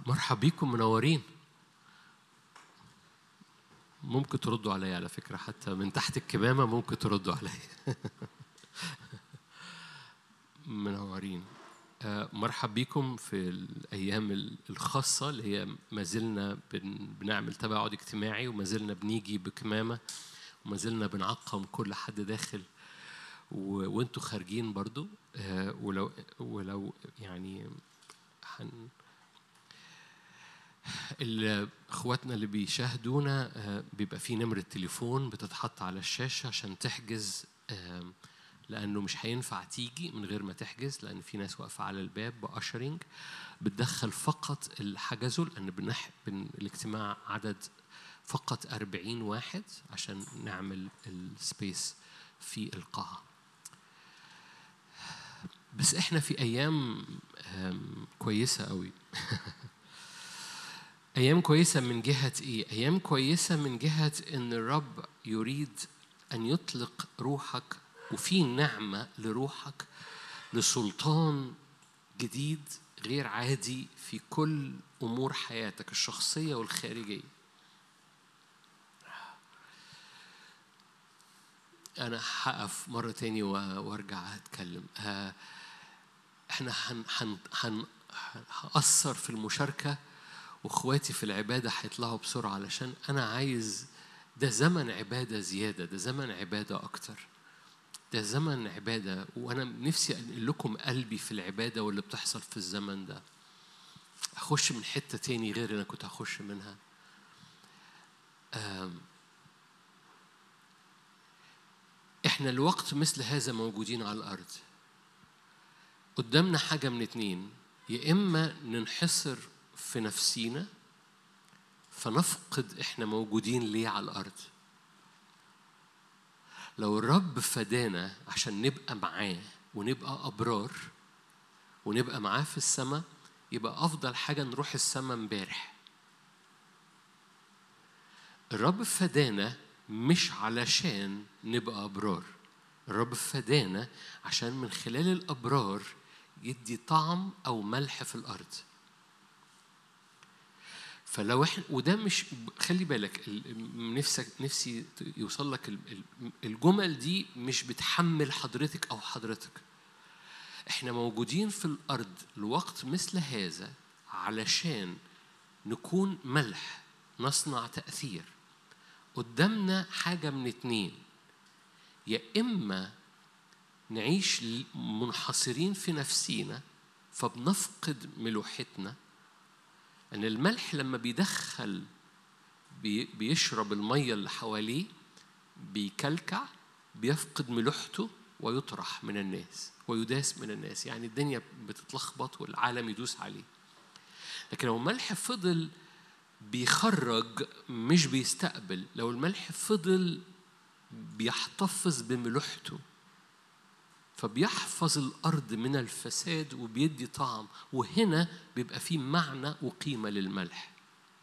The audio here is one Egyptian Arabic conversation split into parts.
مرحب بيكم منورين ممكن تردوا عليا على فكرة حتى من تحت الكمامة ممكن تردوا عليا منورين آه، مرحب بيكم في الأيام ال- الخاصة اللي هي ما زلنا بن- بنعمل تباعد اجتماعي وما زلنا بنيجي بكمامة وما زلنا بنعقم كل حد داخل و... وانتوا خارجين برضو آه، ولو ولو يعني هن... ال- اخواتنا اللي بيشاهدونا آه، بيبقى في نمرة تليفون بتتحط على الشاشة عشان تحجز آم، لأنه مش هينفع تيجي من غير ما تحجز لأن في ناس واقفة على الباب بأشرنج بتدخل فقط اللي حجزوا لأن بنح... بن... الاجتماع عدد فقط 40 واحد عشان نعمل السبيس في القاعة بس احنا في أيام آم، كويسة قوي أيام كويسة من جهة إيه؟ أيام كويسة من جهة إن الرب يريد أن يطلق روحك وفي نعمة لروحك لسلطان جديد غير عادي في كل أمور حياتك الشخصية والخارجية. أنا هقف مرة تاني و- وأرجع أتكلم. آه، إحنا هن هن هن هأثر في المشاركة واخواتي في العبادة هيطلعوا بسرعة علشان أنا عايز ده زمن عبادة زيادة ده زمن عبادة أكتر ده زمن عبادة وأنا نفسي أنقل لكم قلبي في العبادة واللي بتحصل في الزمن ده أخش من حتة تاني غير اللي أنا كنت هخش منها آم، إحنا الوقت مثل هذا موجودين على الأرض قدامنا حاجة من اتنين يا إما ننحصر في نفسينا فنفقد إحنا موجودين ليه على الأرض لو الرب فدانا عشان نبقى معاه ونبقى أبرار ونبقى معاه في السماء يبقى أفضل حاجة نروح السماء امبارح الرب فدانا مش علشان نبقى أبرار الرب فدانا عشان من خلال الأبرار يدي طعم أو ملح في الأرض فلو احنا وده مش خلي بالك ال- نفسك نفسي يوصل لك ال- ال- الجمل دي مش بتحمل حضرتك او حضرتك احنا موجودين في الارض لوقت مثل هذا علشان نكون ملح نصنع تاثير قدامنا حاجه من اتنين يا اما نعيش منحصرين في نفسينا فبنفقد ملوحتنا ان الملح لما بيدخل بي- بيشرب الميه اللي حواليه بيكلكع بيفقد ملوحته ويطرح من الناس ويداس من الناس يعني الدنيا بتتلخبط والعالم يدوس عليه لكن لو الملح فضل بيخرج مش بيستقبل لو الملح فضل بيحتفظ بملوحته فبيحفظ الأرض من الفساد وبيدي طعم وهنا بيبقى فيه معنى وقيمة للملح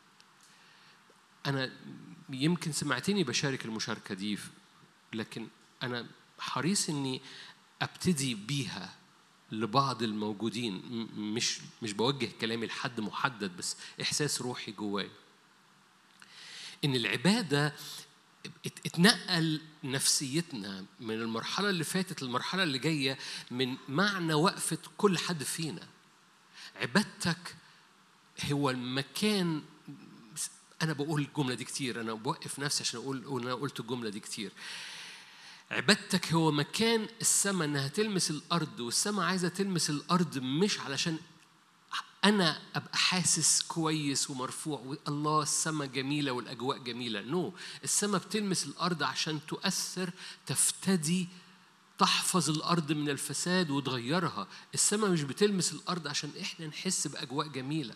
أنا يمكن سمعتني بشارك المشاركة دي لكن أنا حريص إني أبتدي بيها لبعض الموجودين م- مش مش بوجه كلامي لحد محدد بس إحساس روحي جواي إن العبادة ات- اتنقل نفسيتنا من المرحلة اللي فاتت للمرحلة اللي جاية من معنى وقفة كل حد فينا عبادتك هو المكان أنا بقول الجملة دي كتير أنا بوقف نفسي عشان أقول أقول أنا قلت الجملة دي كتير عبادتك هو مكان السماء إنها تلمس الأرض والسماء عايزة تلمس الأرض مش علشان انا ابقى حاسس كويس ومرفوع الله السماء جميله والاجواء جميله نو no. السماء بتلمس الارض عشان تؤثر تفتدي تحفظ الارض من الفساد وتغيرها السماء مش بتلمس الارض عشان احنا نحس باجواء جميله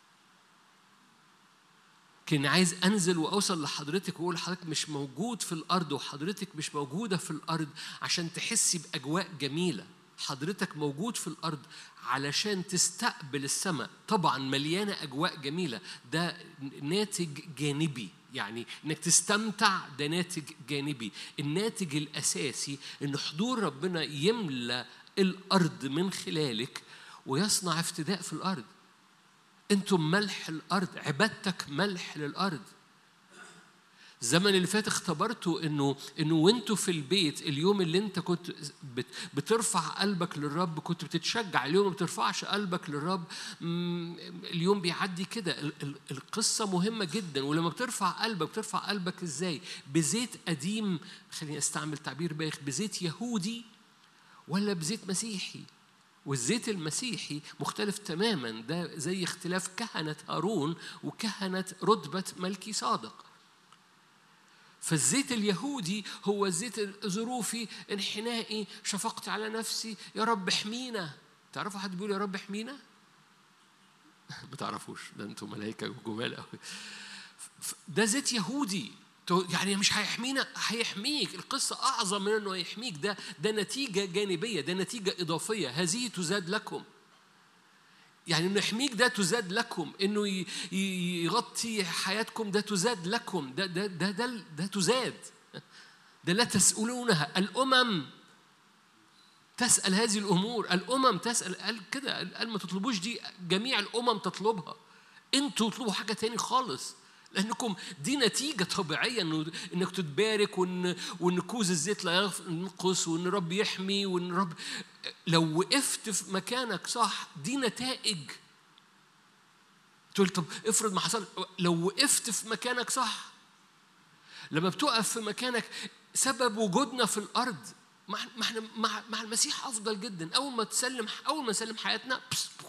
كان عايز انزل واوصل لحضرتك واقول حضرتك مش موجود في الارض وحضرتك مش موجوده في الارض عشان تحسي باجواء جميله حضرتك موجود في الارض علشان تستقبل السماء طبعا مليانه اجواء جميله ده ناتج جانبي يعني انك تستمتع ده ناتج جانبي الناتج الاساسي ان حضور ربنا يملا الارض من خلالك ويصنع افتداء في الارض انتم ملح الارض عبادتك ملح للارض الزمن اللي فات اختبرتوا انه انه وانتوا في البيت اليوم اللي انت كنت بترفع قلبك للرب كنت بتتشجع اليوم ما بترفعش قلبك للرب اليوم بيعدي كده القصه مهمه جدا ولما بترفع قلبك بترفع قلبك ازاي بزيت قديم خليني استعمل تعبير بايخ بزيت يهودي ولا بزيت مسيحي والزيت المسيحي مختلف تماما ده زي اختلاف كهنة هارون وكهنة رتبة ملكي صادق فالزيت اليهودي هو الزيت الظروفي انحنائي شفقت على نفسي يا رب احمينا تعرفوا حد بيقول يا رب احمينا ما تعرفوش ده انتوا ملائكه جمال قوي ده زيت يهودي يعني مش هيحمينا هيحميك القصة أعظم من أنه يحميك ده ده نتيجة جانبية ده نتيجة إضافية هذه تزاد لكم يعني انه يحميك ده تزاد لكم انه يغطي حياتكم ده تزاد لكم ده ده ده ده, ده تزاد ده لا تسألونها الأمم تسأل هذه الأمور الأمم تسأل قال كده قال ما تطلبوش دي جميع الأمم تطلبها انتوا تطلبوا حاجة تاني خالص لأنكم دي نتيجة طبيعية إنه إنك تتبارك وإن وإن كوز الزيت لا ينقص وإن رب يحمي وإن رب لو وقفت في مكانك صح دي نتائج تقول طب افرض ما حصل لو وقفت في مكانك صح لما بتقف في مكانك سبب وجودنا في الأرض مع احنا مع, مع المسيح أفضل جدا أول ما تسلم أول ما نسلم حياتنا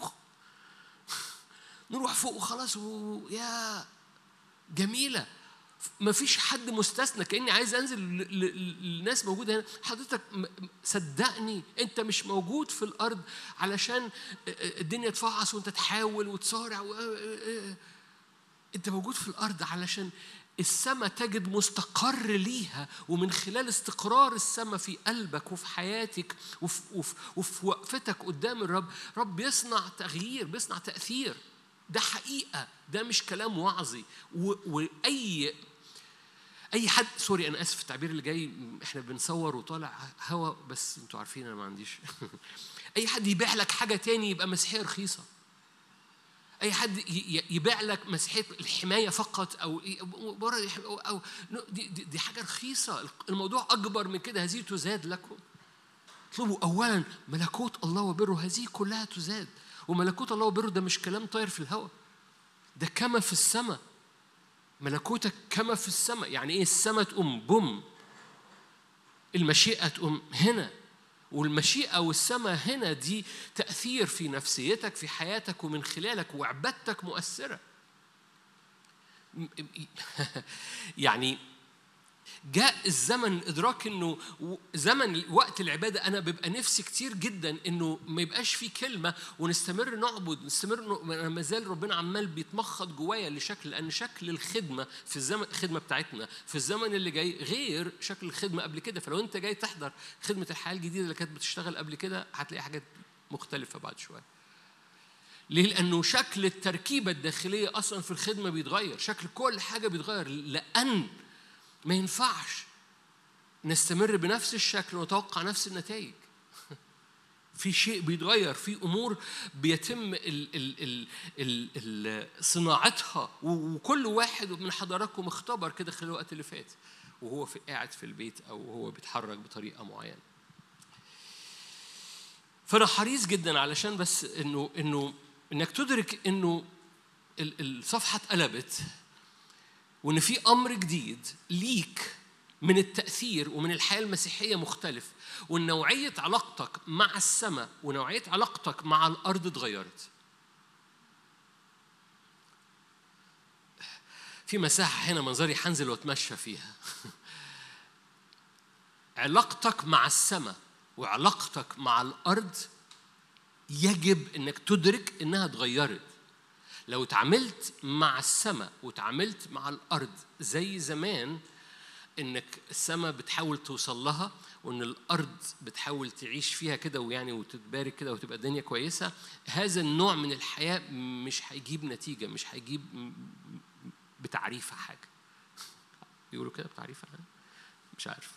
نروح فوق وخلاص ويا جميلة ما فيش حد مستثنى كأني عايز أنزل للناس موجودة هنا حضرتك صدقني أنت مش موجود في الأرض علشان الدنيا تفعص وأنت تحاول وتصارع و... أنت موجود في الأرض علشان السماء تجد مستقر ليها ومن خلال استقرار السماء في قلبك وفي حياتك وفي, وفي, وفي وقفتك قدام الرب رب يصنع تغيير بيصنع تأثير ده حقيقة ده مش كلام وعظي وأي أي حد سوري أنا آسف التعبير اللي جاي إحنا بنصور وطالع هوا بس أنتوا عارفين أنا ما عنديش أي حد يبيع لك حاجة تاني يبقى مسيحية رخيصة أي حد يبيع لك مسيحية الحماية فقط أو أو, أو دي, دي, دي حاجة رخيصة الموضوع أكبر من كده هذه تزاد لكم اطلبوا أولا ملكوت الله وبره هذه كلها تزاد وملكوت الله وبره ده مش كلام طاير في الهواء ده كما في السماء ملكوتك كما في السماء يعني ايه السماء تقوم بوم المشيئة تقوم هنا والمشيئة والسماء هنا دي تأثير في نفسيتك في حياتك ومن خلالك وعبادتك مؤثرة يعني جاء الزمن ادراك انه زمن وقت العباده انا ببقى نفسي كتير جدا انه ما يبقاش في كلمه ونستمر نعبد نستمر ما زال ربنا عمال بيتمخض جوايا لشكل لان شكل الخدمه في الزمن الخدمه بتاعتنا في الزمن اللي جاي غير شكل الخدمه قبل كده فلو انت جاي تحضر خدمه الحياه الجديده اللي كانت بتشتغل قبل كده هتلاقي حاجات مختلفه بعد شويه ليه؟ لأنه شكل التركيبة الداخلية أصلا في الخدمة بيتغير، شكل كل حاجة بيتغير لأن ما ينفعش نستمر بنفس الشكل ونتوقع نفس النتائج في شيء بيتغير في امور بيتم ال ال ال ال صناعتها وكل واحد من حضراتكم اختبر كده خلال الوقت اللي فات وهو في قاعد في البيت او هو بيتحرك بطريقه معينه فانا حريص جدا علشان بس انه انه انك تدرك انه الصفحه اتقلبت وان في امر جديد ليك من التاثير ومن الحياه المسيحيه مختلف وان نوعيه علاقتك مع السماء ونوعيه علاقتك مع الارض اتغيرت في مساحه هنا منظري حنزل واتمشى فيها علاقتك مع السماء وعلاقتك مع الارض يجب انك تدرك انها اتغيرت لو اتعاملت مع السماء وتعاملت مع الارض زي زمان انك السماء بتحاول توصل لها وان الارض بتحاول تعيش فيها كده ويعني وتتبارك كده وتبقى الدنيا كويسه هذا النوع من الحياه مش هيجيب نتيجه مش هيجيب بتعريفها حاجه بيقولوا كده بتعريفها مش عارف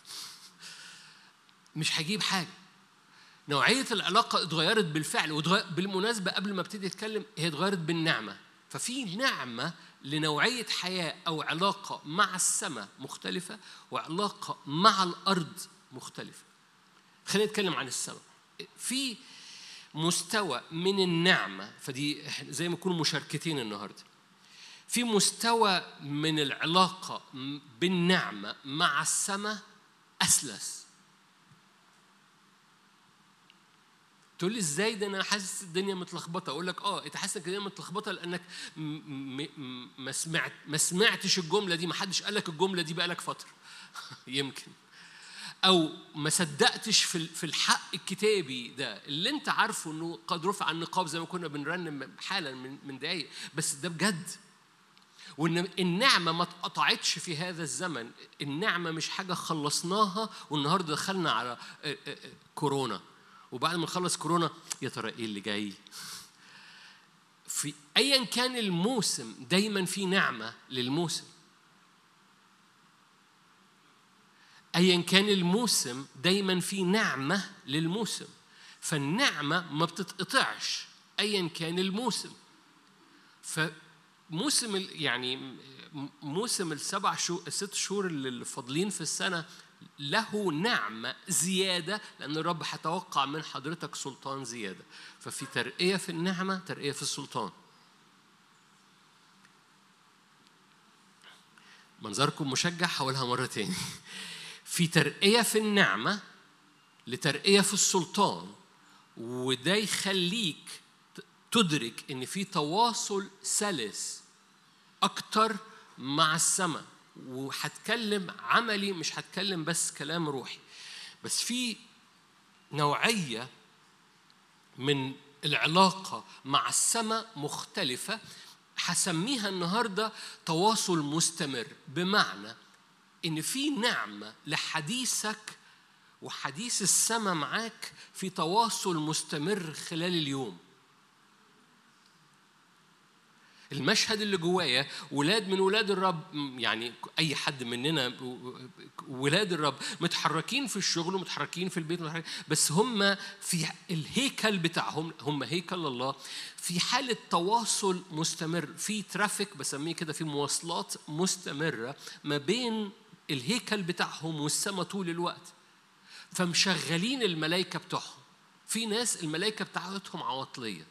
مش هيجيب حاجه نوعية العلاقة اتغيرت بالفعل بالمناسبة قبل ما ابتدي اتكلم هي اتغيرت بالنعمة ففي نعمة لنوعية حياة أو علاقة مع السماء مختلفة وعلاقة مع الأرض مختلفة خلينا نتكلم عن السماء في مستوى من النعمة فدي زي ما يكونوا مشاركتين النهاردة في مستوى من العلاقة بالنعمة مع السماء أسلس تقول لي ازاي ده انا حاسس الدنيا متلخبطه اقول لك اه انت حاسس ان الدنيا متلخبطه لانك م- م- ما سمعت ما سمعتش الجمله دي ما حدش قال لك الجمله دي بقالك فتره يمكن او ما صدقتش في في الحق الكتابي ده اللي انت عارفه انه قد رفع النقاب زي ما كنا بنرنم حالا من من دقايق بس ده بجد وان النعمه ما اتقطعتش في هذا الزمن النعمه مش حاجه خلصناها والنهارده دخلنا على آه، آه، آه، كورونا وبعد ما نخلص كورونا يا ترى ايه اللي جاي في ايا كان الموسم دايما في نعمه للموسم ايا كان الموسم دايما في نعمه للموسم فالنعمه ما بتتقطعش ايا كان الموسم فموسم ال- يعني م- موسم السبع شهور الست شهور اللي فاضلين في السنه له نعمه زياده لان الرب هيتوقع من حضرتك سلطان زياده ففي ترقيه في النعمه ترقيه في السلطان منظركم مشجع هقولها مرة تاني في ترقية في النعمة لترقية في السلطان وده يخليك ت- تدرك ان في تواصل سلس اكتر مع السماء وهتكلم عملي مش هتكلم بس كلام روحي بس في نوعية من العلاقة مع السماء مختلفة هسميها النهاردة تواصل مستمر بمعنى إن في نعمة لحديثك وحديث السماء معاك في تواصل مستمر خلال اليوم المشهد اللي جوايا ولاد من ولاد الرب م- يعني اي حد مننا و- ولاد الرب متحركين في الشغل ومتحركين في البيت ومتحركين بس هم في الهيكل بتاعهم هم هيكل الله في حاله تواصل مستمر في ترافيك بسميه كده في مواصلات مستمره ما بين الهيكل بتاعهم والسماء طول الوقت فمشغلين الملائكه بتوعهم في ناس الملائكه بتاعتهم عواطليه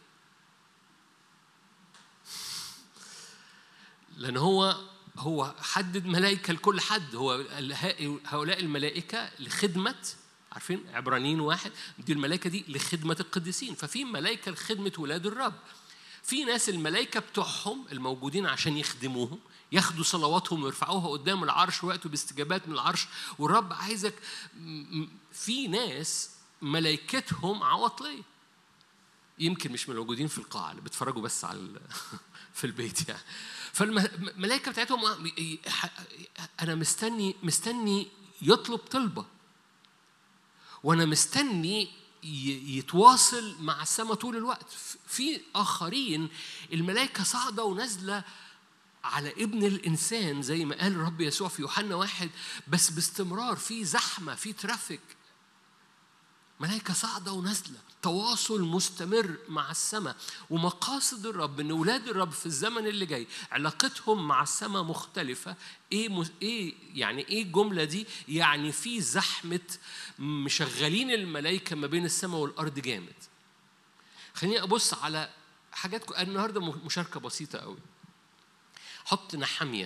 لأن هو هو حدد ملائكة لكل حد هو ال- هؤلاء الملائكة لخدمة عارفين عبرانيين واحد دي الملائكة دي لخدمة القديسين ففي ملائكة لخدمة ولاد الرب في ناس الملائكة بتوعهم الموجودين عشان يخدموهم ياخدوا صلواتهم ويرفعوها قدام العرش ويأتوا باستجابات من العرش والرب عايزك م- م- في ناس ملائكتهم عواطليه يمكن مش من الموجودين في القاعة اللي بيتفرجوا بس على ال- في البيت يعني فالملائكة بتاعتهم أنا مستني مستني يطلب طلبة وأنا مستني ي- يتواصل مع السماء طول الوقت في آخرين الملائكة صاعدة ونازلة على ابن الإنسان زي ما قال الرب يسوع في يوحنا واحد بس باستمرار في زحمة في ترافيك ملائكة صاعدة ونازلة تواصل مستمر مع السماء ومقاصد الرب ان اولاد الرب في الزمن اللي جاي علاقتهم مع السماء مختلفه ايه مس... ايه يعني ايه الجمله دي يعني في زحمه مشغلين الملائكه ما بين السماء والارض جامد خليني ابص على حاجات ك- النهارده م- مشاركه بسيطه قوي حط نحاميه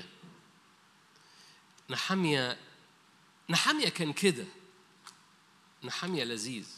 نحاميه نحاميه كان كده نحاميه لذيذ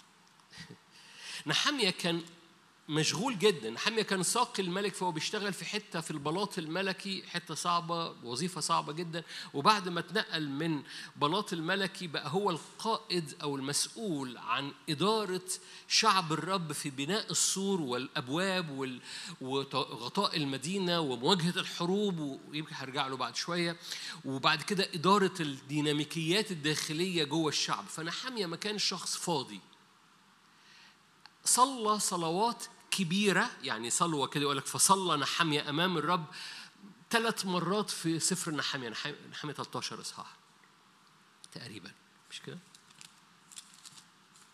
نحاميه كان مشغول جدا نحاميه كان ساقي الملك فهو بيشتغل في حته في البلاط الملكي حته صعبه وظيفه صعبه جدا وبعد ما اتنقل من بلاط الملكي بقى هو القائد او المسؤول عن اداره شعب الرب في بناء السور والابواب وال- وغطاء المدينه ومواجهه الحروب ويمكن هرجع له بعد شويه وبعد كده اداره الديناميكيات الداخليه جوه الشعب فنحاميه ما كانش شخص فاضي صلى صلوات كبيرة يعني صلوة كده يقول لك فصلى نحمية أمام الرب ثلاث مرات في سفر نحمية نحمية 13 إصحاح تقريبا مش كده؟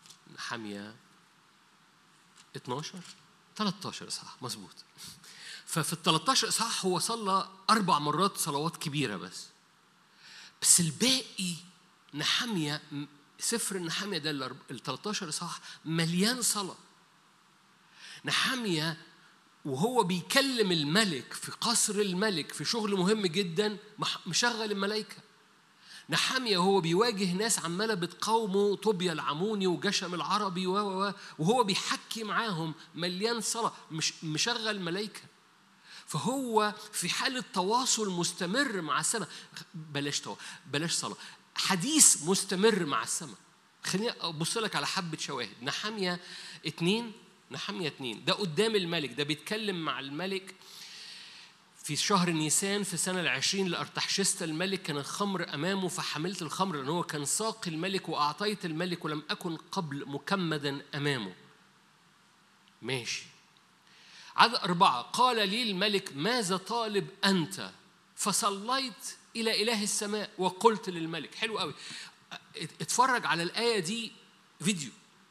نحمية 12 13 إصحاح مظبوط ففي ال 13 اصحاح هو صلى اربع مرات صلوات كبيره بس بس الباقي نحمية سفر النحمية ده ال 13 اصحاح مليان صلاه نحمية وهو بيكلم الملك في قصر الملك في شغل مهم جدا مشغل الملائكة نحمية وهو بيواجه ناس عمالة بتقاومه طوبيا العموني وجشم العربي وهو بيحكي معاهم مليان صلاة مش مشغل ملائكة فهو في حالة تواصل مستمر مع السماء بلاش توا بلاش صلاة حديث مستمر مع السماء خليني أبص لك على حبة شواهد نحمية اتنين نحمية اتنين ده قدام الملك ده بيتكلم مع الملك في شهر نيسان في سنة العشرين لأرتحشست الملك كان الخمر أمامه فحملت الخمر لأن هو كان ساقي الملك وأعطيت الملك ولم أكن قبل مكمدا أمامه ماشي عدد أربعة قال لي الملك ماذا طالب أنت فصليت إلى إله السماء وقلت للملك حلو قوي اتفرج على الآية دي فيديو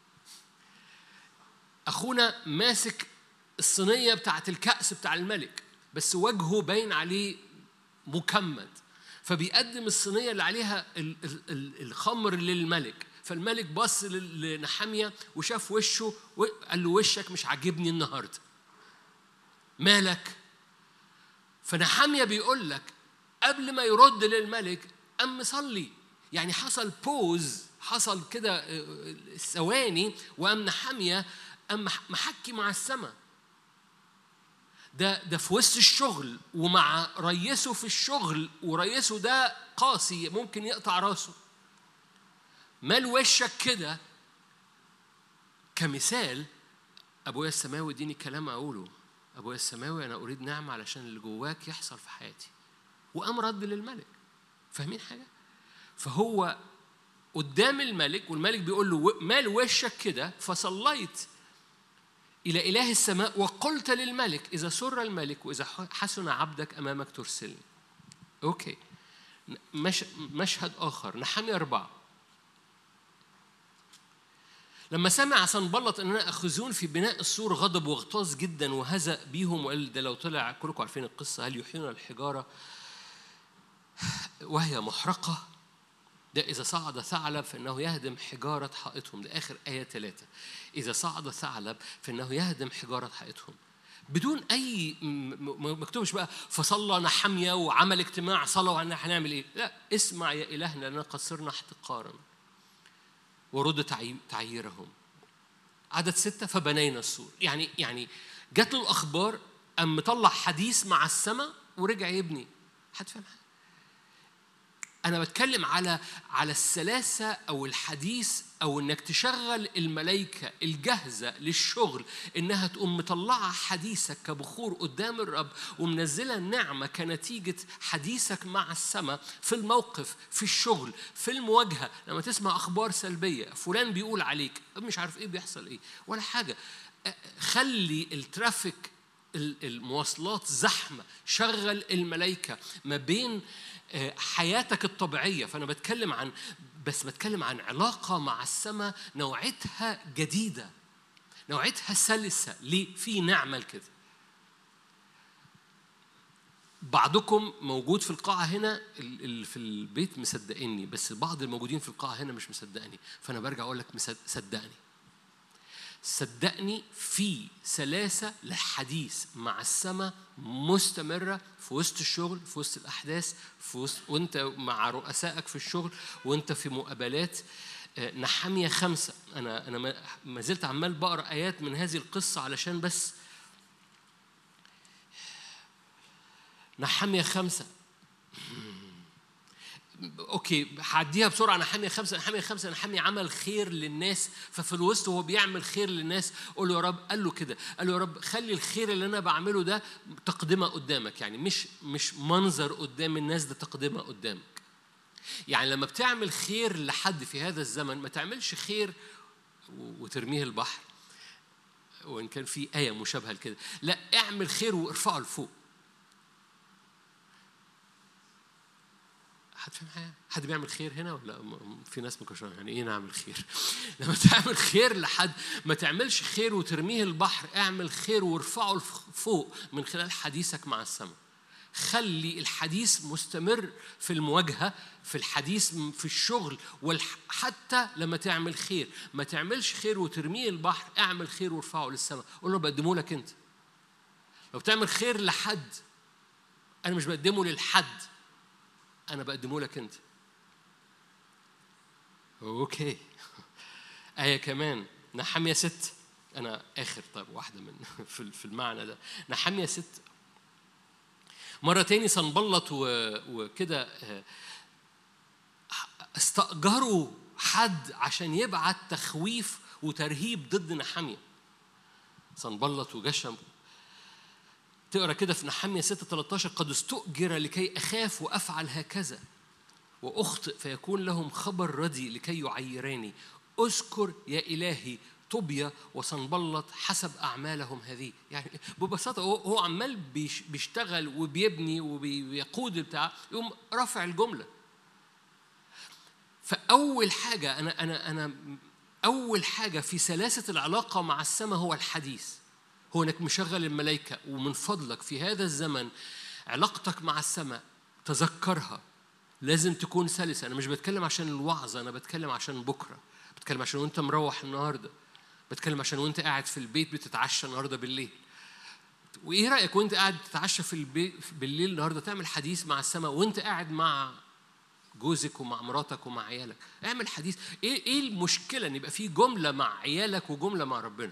أخونا ماسك الصينية بتاعت الكأس بتاع الملك بس وجهه باين عليه مكمد فبيقدم الصينية اللي عليها الخمر للملك فالملك بص لنحامية وشاف وشه وقال له وشك مش عاجبني النهارده مالك فنحامية بيقول لك قبل ما يرد للملك قام مصلي يعني حصل بوز حصل كده آه، ثواني وقام نحامية قام محكي مع السماء ده ده في وسط الشغل ومع ريسه في الشغل وريسه ده قاسي ممكن يقطع راسه مال وشك كده كمثال ابويا السماوي اديني كلام اقوله ابويا السماوي انا اريد نعمه علشان اللي جواك يحصل في حياتي وقام رد للملك فاهمين حاجه فهو قدام الملك والملك بيقول له مال وشك كده فصليت إلى إله السماء وقلت للملك إذا سر الملك وإذا حسن عبدك أمامك ترسلني أوكي مش مشهد آخر نحمي أربعة لما سمع سنبلط اننا اخذون في بناء السور غضب واغتاظ جدا وهزأ بيهم وقال ده لو طلع كلكم عارفين القصه هل يحيون الحجاره وهي محرقه ده إذا صعد ثعلب فإنه يهدم حجارة حائطهم ده آخر آية ثلاثة إذا صعد ثعلب فإنه يهدم حجارة حائطهم بدون أي مكتوبش بقى فصلى نحمية وعمل اجتماع صلاة وعنا هنعمل إيه لا اسمع يا إلهنا لأننا قد صرنا احتقارا ورد تعييرهم عدد ستة فبنينا السور يعني يعني جات له الأخبار أم مطلع حديث مع السماء ورجع يبني حد فاهم حاجة أنا بتكلم على على السلاسة أو الحديث أو إنك تشغل الملائكة الجاهزة للشغل إنها تقوم مطلعة حديثك كبخور قدام الرب ومنزلة النعمة كنتيجة حديثك مع السماء في الموقف في الشغل في المواجهة لما تسمع أخبار سلبية فلان بيقول عليك مش عارف إيه بيحصل إيه ولا حاجة خلي الترافيك المواصلات زحمة شغل الملائكة ما بين آه، حياتك الطبيعية فأنا بتكلم عن بس بتكلم عن علاقة مع السماء نوعيتها جديدة نوعيتها سلسة ليه؟ في نعمة كده بعضكم موجود في القاعة هنا اللي في البيت مصدقني بس بعض الموجودين في القاعة هنا مش مصدقني فأنا برجع أقول لك صدقني صدقني في سلاسة للحديث مع السماء مستمرة في وسط الشغل في وسط الأحداث في وسط وأنت مع رؤسائك في الشغل وأنت في مقابلات آه، نحامية خمسة أنا أنا ما زلت عمال بقرأ آيات من هذه القصة علشان بس نحامية خمسة اوكي هعديها بسرعه انا حامي خمسه انا حامي خمسه انا حامي عمل خير للناس ففي الوسط وهو بيعمل خير للناس قول له يا رب قال له كده قال له يا رب خلي الخير اللي انا بعمله ده تقدمه قدامك يعني مش مش منظر قدام الناس ده تقدمه قدامك يعني لما بتعمل خير لحد في هذا الزمن ما تعملش خير وترميه البحر وان كان في ايه مشابهه لكده لا اعمل خير وارفعه لفوق حد فاهم حاجه حد بيعمل خير هنا ولا م- في ناس مكشره يعني ايه نعمل خير لما تعمل خير لحد ما تعملش خير وترميه البحر اعمل خير وارفعه لف- فوق من خلال حديثك مع السماء خلي الحديث مستمر في المواجهة في الحديث م- في الشغل وحتى لما تعمل خير ما تعملش خير وترميه البحر اعمل خير وارفعه للسماء قول له بقدمه لك انت لو بتعمل خير لحد انا مش بقدمه للحد انا بقدمه لك انت اوكي آية كمان نحمية ست أنا آخر طيب واحدة من في في المعنى ده نحمية ست مرة تاني صنبلط و- وكده آه، استأجروا حد عشان يبعت تخويف وترهيب ضد نحمية صنبلط وجشم تقرا كده في نحمية 6 13 قد استؤجر لكي أخاف وأفعل هكذا وأخطئ فيكون لهم خبر ردي لكي يعيراني أذكر يا إلهي طوبيا وصنبلط حسب أعمالهم هذه يعني ببساطة هو هو عمال بيش- بيشتغل وبيبني وبيقود بتاع يقوم رافع الجملة فأول حاجة أنا أنا أنا أول حاجة في سلاسة العلاقة مع السماء هو الحديث هو إنك مشغل الملائكة ومن فضلك في هذا الزمن علاقتك مع السماء تذكرها لازم تكون سلسة أنا مش بتكلم عشان الوعظة أنا بتكلم عشان بكرة بتكلم عشان وأنت مروح النهاردة بتكلم عشان وأنت قاعد في البيت بتتعشى النهاردة بالليل وإيه رأيك وأنت قاعد بتتعشى في البيت بالليل النهاردة تعمل حديث مع السماء وأنت قاعد مع جوزك ومع مراتك ومع عيالك اعمل حديث ايه ايه المشكله ان يبقى في جمله مع عيالك وجمله مع ربنا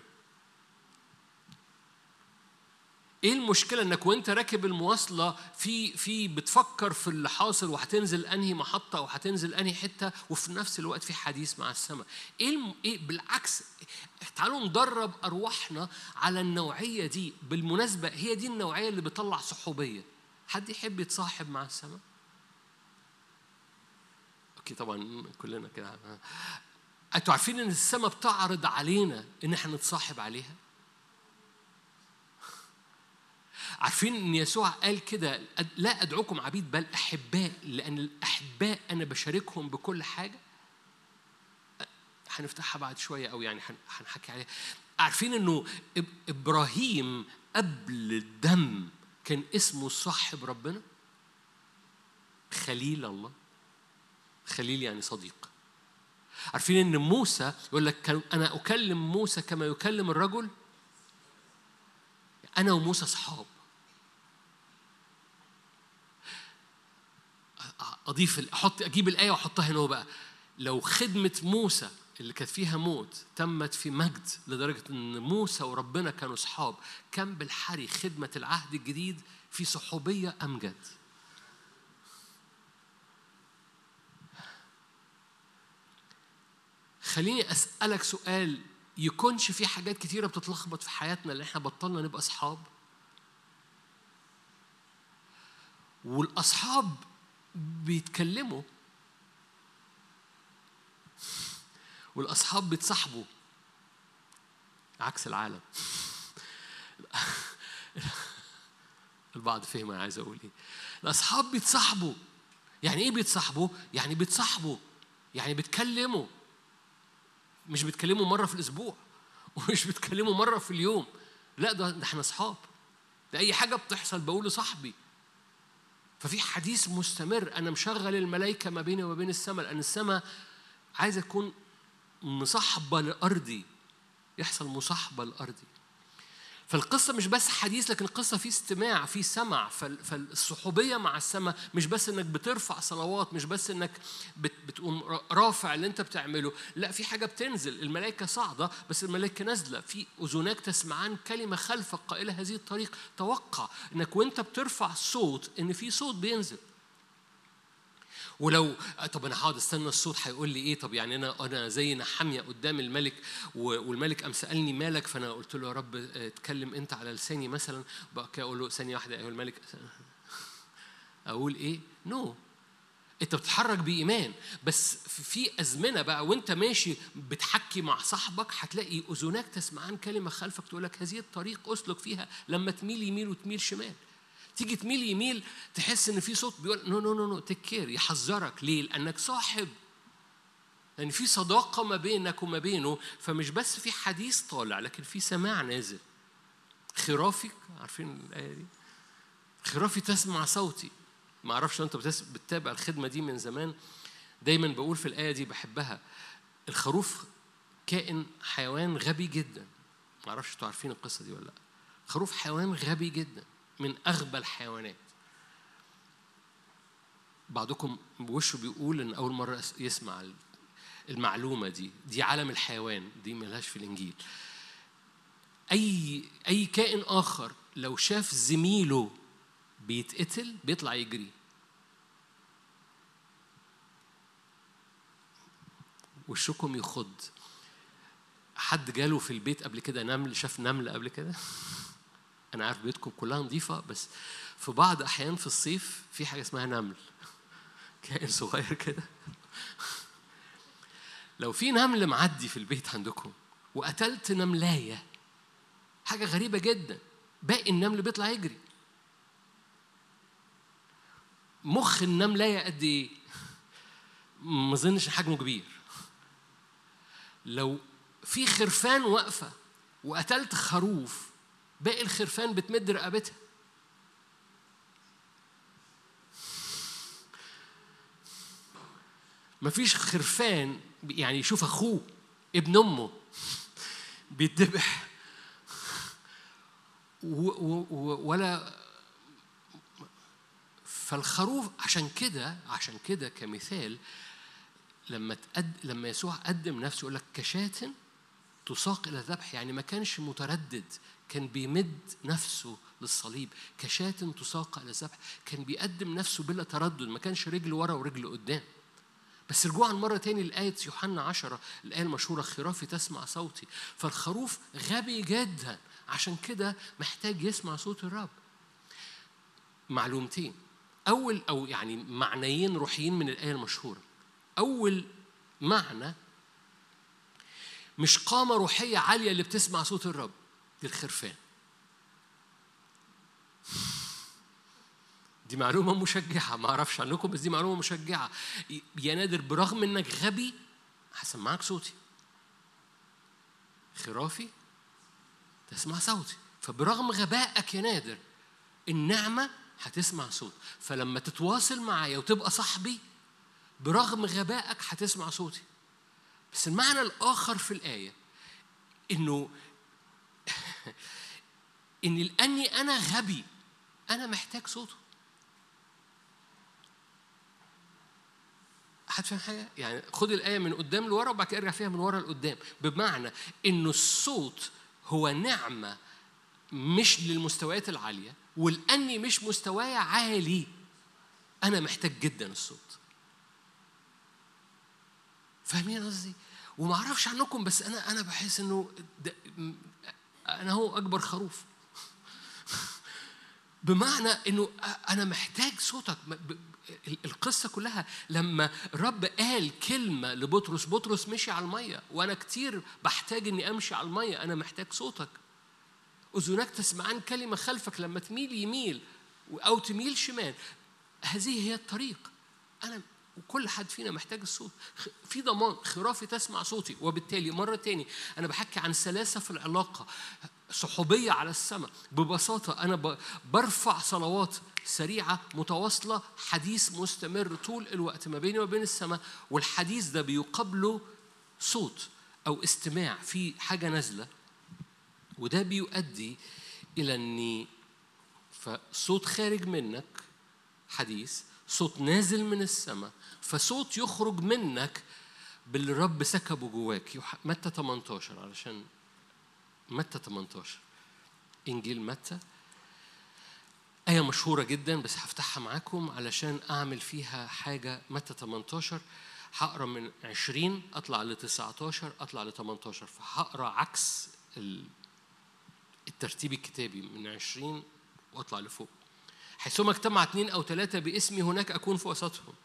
ايه المشكله انك وانت راكب المواصله في في بتفكر في اللي حاصل وهتنزل انهي محطه او هتنزل انهي حته وفي نفس الوقت في حديث مع السماء ايه الم... ايه بالعكس تعالوا ندرب ارواحنا على النوعيه دي بالمناسبه هي دي النوعيه اللي بتطلع صحوبيه حد يحب يتصاحب مع السماء اوكي طبعا كلنا كده انتوا عارفين ان السماء بتعرض علينا ان احنا نتصاحب عليها عارفين ان يسوع قال كده لا ادعوكم عبيد بل احباء لان الاحباء انا بشاركهم بكل حاجه هنفتحها بعد شويه او يعني هن- هنحكي عليها عارفين انه إب- ابراهيم قبل الدم كان اسمه صاحب ربنا خليل الله خليل يعني صديق عارفين ان موسى يقول لك كان- انا اكلم موسى كما يكلم الرجل انا وموسى اصحاب اضيف احط اجيب الايه واحطها هنا بقى لو خدمه موسى اللي كانت فيها موت تمت في مجد لدرجه ان موسى وربنا كانوا اصحاب كم بالحري خدمه العهد الجديد في صحوبيه امجد خليني اسالك سؤال يكونش في حاجات كتيره بتتلخبط في حياتنا اللي احنا بطلنا نبقى اصحاب والاصحاب بيتكلموا والاصحاب بيتصاحبوا عكس العالم البعض فهم انا عايز اقول ايه الاصحاب بيتصاحبوا يعني ايه بيتصاحبوا يعني بيتصاحبوا يعني بيتكلموا مش بيتكلموا مره في الاسبوع ومش بيتكلموا مره في اليوم لا ده ده احنا اصحاب ده اي حاجه بتحصل بقول لصاحبي ففي حديث مستمر انا مشغل الملائكه ما بيني وما بين السماء لان السماء عايزه تكون مصاحبه لارضي يحصل مصاحبه لارضي فالقصة مش بس حديث لكن القصة في استماع في سمع فال- فالصحوبية مع السماء مش بس انك بترفع صلوات مش بس انك بت بتقوم را- رافع اللي انت بتعمله لا في حاجة بتنزل الملائكة صاعدة بس الملائكة نازلة في أذناك تسمعان كلمة خلفك قائلة هذه الطريق توقع انك وانت بترفع صوت ان في صوت بينزل ولو طب انا هقعد استنى الصوت هيقول لي ايه طب يعني انا انا زي نحاميه قدام الملك و- والملك قام سالني مالك فانا قلت له يا رب اتكلم انت على لساني مثلا بقى كده اقول له ثانيه واحده ايها الملك اقول ايه نو no. انت بتتحرك بايمان بس في ازمنه بقى وانت ماشي بتحكي مع صاحبك هتلاقي اذناك تسمعان كلمه خلفك تقول لك هذه الطريق اسلك فيها لما تميل يمين وتميل شمال تيجي تميل يميل تحس ان في صوت بيقول نو نو نو نو تكير يحذرك ليه؟ لانك صاحب لان في صداقه ما بينك وما بينه فمش بس في حديث طالع لكن في سماع نازل خرافي عارفين الايه دي خرافي تسمع صوتي ما اعرفش لو انت بتتابع الخدمه دي من زمان دايما بقول في الايه دي بحبها الخروف كائن حيوان غبي جدا ما اعرفش انتوا عارفين القصه دي ولا لا خروف حيوان غبي جدا من اغبى الحيوانات بعضكم بوشه بيقول ان اول مره يسمع المعلومه دي دي عالم الحيوان دي ملهاش في الانجيل اي اي كائن اخر لو شاف زميله بيتقتل بيطلع يجري وشكم يخض حد جاله في البيت قبل كده نمل شاف نمل قبل كده انا عارف بيتكم كلها نظيفه بس في بعض احيان في الصيف في حاجه اسمها نمل كائن صغير كده لو في نمل معدي في البيت عندكم وقتلت نملايه حاجه غريبه جدا باقي النمل بيطلع يجري مخ النملايه قد ايه ما اظنش حجمه كبير لو في خرفان واقفه وقتلت خروف باقي الخرفان بتمد رقبتها مفيش خرفان يعني يشوف اخوه ابن امه بيتذبح ولا فالخروف عشان كده عشان كده كمثال لما تقد لما يسوع قدم نفسه يقول لك كشاة تساق إلى ذبح يعني ما كانش متردد كان بيمد نفسه للصليب كشاة تساق إلى ذبح كان بيقدم نفسه بلا تردد ما كانش رجل ورا ورجل قدام بس رجوعا مرة تاني لآية يوحنا عشرة الآية المشهورة خرافي تسمع صوتي فالخروف غبي جدا عشان كده محتاج يسمع صوت الرب معلومتين أول أو يعني معنيين روحيين من الآية المشهورة أول معنى مش قامة روحية عالية اللي بتسمع صوت الرب دي الخرفان دي معلومة مشجعة ما أعرفش عنكم بس دي معلومة مشجعة يا نادر برغم إنك غبي هسمعك صوتي خرافي تسمع صوتي فبرغم غبائك يا نادر النعمة هتسمع صوت فلما تتواصل معايا وتبقى صاحبي برغم غبائك هتسمع صوتي بس المعنى الآخر في الآية إنه إن لأني أنا غبي أنا محتاج صوته حد فاهم حاجة؟ يعني خد الآية من قدام لورا وبعد كده ارجع فيها من ورا لقدام بمعنى إنه الصوت هو نعمة مش للمستويات العالية ولأني مش مستواي عالي أنا محتاج جدا الصوت فاهمين قصدي؟ وما اعرفش عنكم بس انا انا بحس انه انا هو اكبر خروف بمعنى انه انا محتاج صوتك القصه كلها لما رب قال كلمه لبطرس بطرس مشي على الميه وانا كتير بحتاج اني امشي على الميه انا محتاج صوتك اذنك تسمعان كلمه خلفك لما تميل يميل او تميل شمال هذه هي الطريق انا وكل حد فينا محتاج الصوت في ضمان خرافي تسمع صوتي وبالتالي مرة تاني أنا بحكي عن سلاسة في العلاقة صحوبية على السماء ببساطة أنا برفع صلوات سريعة متواصلة حديث مستمر طول الوقت ما بيني وبين السماء والحديث ده بيقابله صوت أو استماع في حاجة نازلة وده بيؤدي إلى أني فصوت خارج منك حديث صوت نازل من السماء فصوت يخرج منك باللي الرب سكبه جواك متى 18 علشان متى 18 انجيل متى آية مشهورة جدا بس هفتحها معاكم علشان أعمل فيها حاجة متى 18 هقرا من 20 أطلع ل 19 أطلع ل 18 فهقرا عكس الترتيب الكتابي من 20 وأطلع لفوق حيثما اجتمع اثنين أو ثلاثة باسمي هناك أكون في وسطهم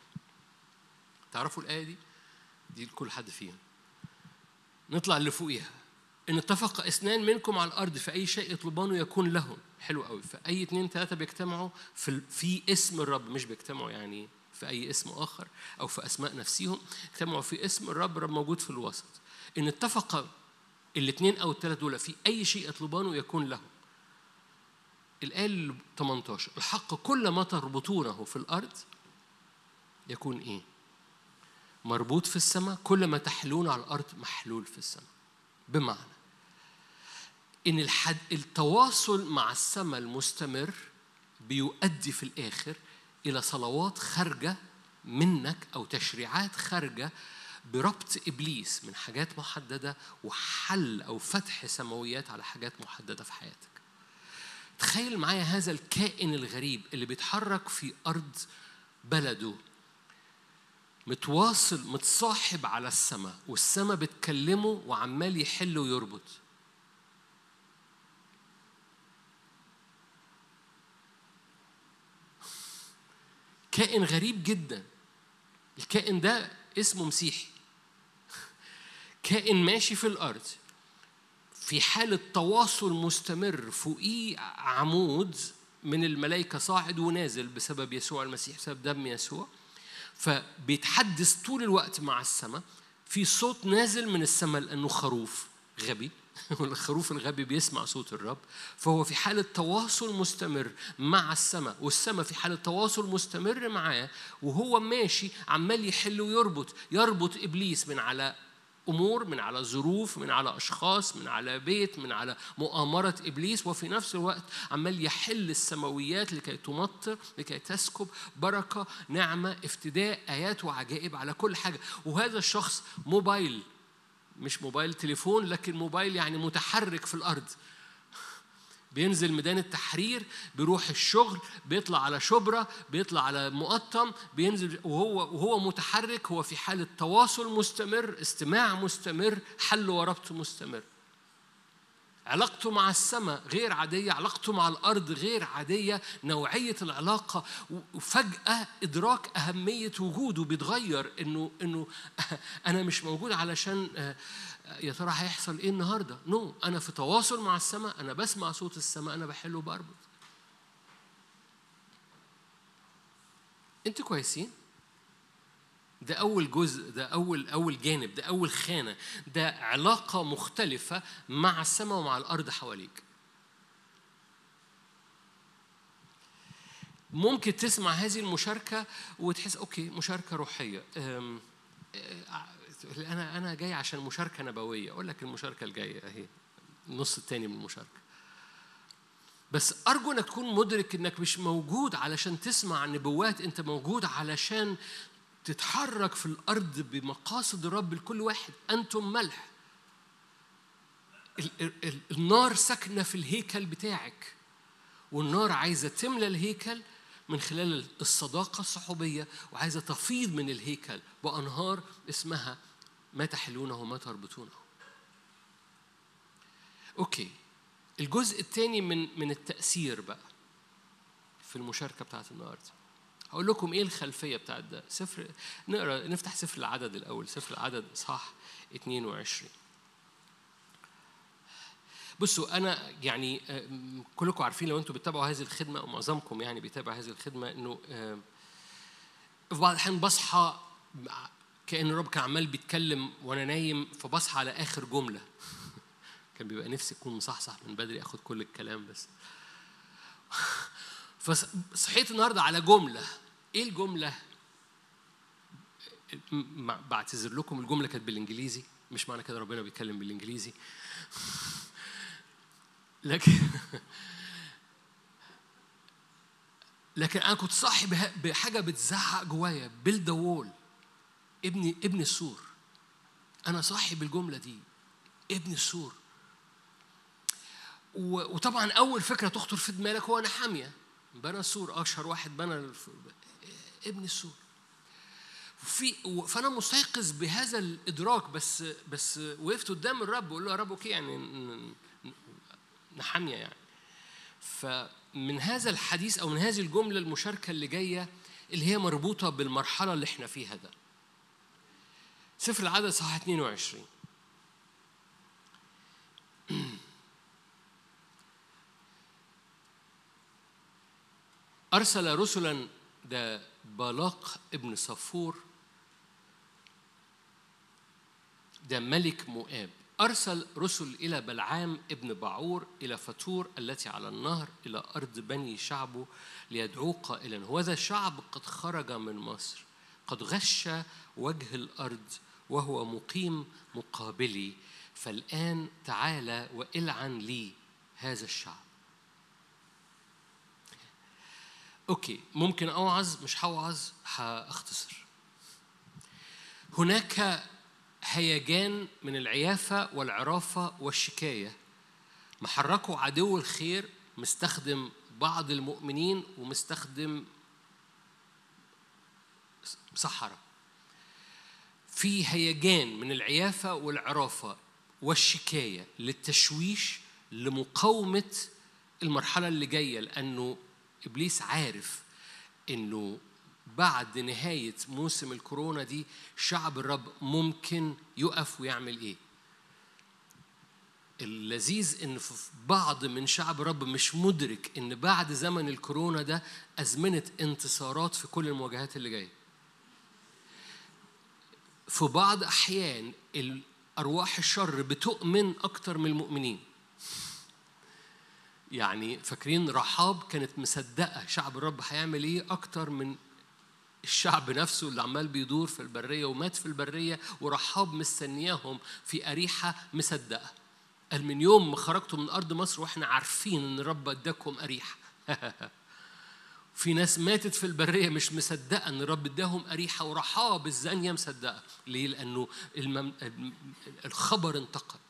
تعرفوا الآية دي؟ دي لكل حد فينا نطلع اللي فوقيها إن اتفق اثنان منكم على الأرض في أي شيء يطلبانه يكون لهم حلو قوي فأي اتنين تلاتة بيجتمعوا في, في اسم الرب مش بيجتمعوا يعني في أي اسم آخر أو في أسماء نفسهم اجتمعوا في اسم الرب الرب موجود في الوسط إن اتفق الاثنين أو الثلاثة دول في أي شيء يطلبانه يكون لهم الآية 18 الحق كل ما تربطونه في الأرض يكون إيه؟ مربوط في السماء كل ما تحلون على الأرض محلول في السماء بمعنى إن الحد التواصل مع السماء المستمر بيؤدي في الآخر إلى صلوات خارجة منك أو تشريعات خارجة بربط إبليس من حاجات محددة وحل أو فتح سماويات على حاجات محددة في حياتك تخيل معايا هذا الكائن الغريب اللي بيتحرك في أرض بلده متواصل متصاحب على السماء والسماء بتكلمه وعمال يحل ويربط كائن غريب جدا الكائن ده اسمه مسيحي كائن ماشي في الارض في حالة تواصل مستمر فوقيه عمود من الملائكة صاعد ونازل بسبب يسوع المسيح بسبب دم يسوع فبيتحدث طول الوقت مع السماء في صوت نازل من السماء لأنه خروف غبي والخروف الغبي بيسمع صوت الرب فهو في حالة تواصل مستمر مع السماء والسماء في حالة تواصل مستمر معاه وهو ماشي عمال يحل ويربط يربط إبليس من على امور من على ظروف من على اشخاص من على بيت من على مؤامره ابليس وفي نفس الوقت عمال يحل السماويات لكي تمطر لكي تسكب بركه نعمه افتداء ايات وعجائب على كل حاجه وهذا الشخص موبايل مش موبايل تليفون لكن موبايل يعني متحرك في الارض بينزل ميدان التحرير بيروح الشغل بيطلع على شبرا بيطلع على مقطم بينزل وهو وهو متحرك هو في حالة تواصل مستمر استماع مستمر حل وربط مستمر علاقته مع السماء غير عادية علاقته مع الأرض غير عادية نوعية العلاقة وفجأة إدراك أهمية وجوده بيتغير إنه إنه أنا مش موجود علشان يا ترى هيحصل إيه النهاردة نو no. أنا في تواصل مع السماء أنا بسمع صوت السماء أنا بحل وبربط أنتوا كويسين؟ ده أول جزء ده أول أول جانب ده أول خانة ده علاقة مختلفة مع السماء ومع الأرض حواليك ممكن تسمع هذه المشاركة وتحس أوكي مشاركة روحية أنا أنا جاي عشان مشاركة نبوية أقول لك المشاركة الجاية أهي النص التاني من المشاركة بس أرجو إنك تكون مدرك إنك مش موجود علشان تسمع نبوات أنت موجود علشان تتحرك في الأرض بمقاصد الرب لكل واحد أنتم ملح النار ساكنة في الهيكل بتاعك والنار عايزة تملى الهيكل من خلال الصداقة الصحوبية وعايزة تفيض من الهيكل بأنهار اسمها ما تحلونه وما تربطونه أوكي الجزء الثاني من من التأثير بقى في المشاركة بتاعت النهارده هقول لكم ايه الخلفيه بتاعت ده سفر نقرا نفتح سفر العدد الاول سفر العدد اصحاح 22 بصوا انا يعني كلكم عارفين لو انتم بتتابعوا هذه الخدمه او معظمكم يعني بيتابع هذه الخدمه انه في بعض الاحيان بصحى كان الرب كان عمال بيتكلم وانا نايم فبصحى على اخر جمله كان بيبقى نفسي اكون مصحصح من بدري اخد كل الكلام بس فصحيت النهارده على جمله ايه الجمله بعتذر لكم الجمله كانت بالانجليزي مش معنى كده ربنا بيتكلم بالانجليزي لكن لكن انا كنت صاحي بحاجه بتزعق جوايا بيلد وول ابني ابن السور انا صاحي بالجمله دي ابن السور وطبعا اول فكره تخطر في دماغك هو انا حاميه بنى السور اشهر واحد بنى الف... ابن السور في فانا مستيقظ بهذا الادراك بس بس وقفت قدام الرب بقول له يا رب اوكي يعني نحاميه يعني فمن هذا الحديث او من هذه الجمله المشاركه اللي جايه اللي هي مربوطه بالمرحله اللي احنا فيها ده سفر العدد صح 22 أرسل رسلا ده بالاق ابن صفور ده ملك مؤاب أرسل رسل إلى بلعام ابن بعور إلى فتور التي على النهر إلى أرض بني شعبه ليدعوه قائلا هذا الشعب قد خرج من مصر قد غش وجه الأرض وهو مقيم مقابلي فالآن تعالى والعن لي هذا الشعب أوكي ممكن أوعظ مش هوعظ هأختصر هناك هيجان من العيافة والعرافة والشكاية محركوا عدو الخير مستخدم بعض المؤمنين ومستخدم سحرة في هيجان من العيافة والعرافة والشكاية للتشويش لمقاومة المرحلة اللي جاية لأنه إبليس عارف إنه بعد نهاية موسم الكورونا دي شعب الرب ممكن يقف ويعمل إيه؟ اللذيذ ان في بعض من شعب الرب مش مدرك ان بعد زمن الكورونا ده ازمنه انتصارات في كل المواجهات اللي جايه في بعض احيان ارواح الشر بتؤمن اكتر من المؤمنين يعني فاكرين رحاب كانت مصدقه شعب الرب هيعمل ايه اكتر من الشعب نفسه اللي عمال بيدور في البريه ومات في البريه ورحاب مستنياهم في اريحه مصدقه قال من يوم ما خرجتوا من ارض مصر واحنا عارفين ان الرب اداكم اريحه في ناس ماتت في البريه مش مصدقه ان الرب اداهم اريحه ورحاب الزانيه مصدقه ليه لانه المم... الخبر انتقل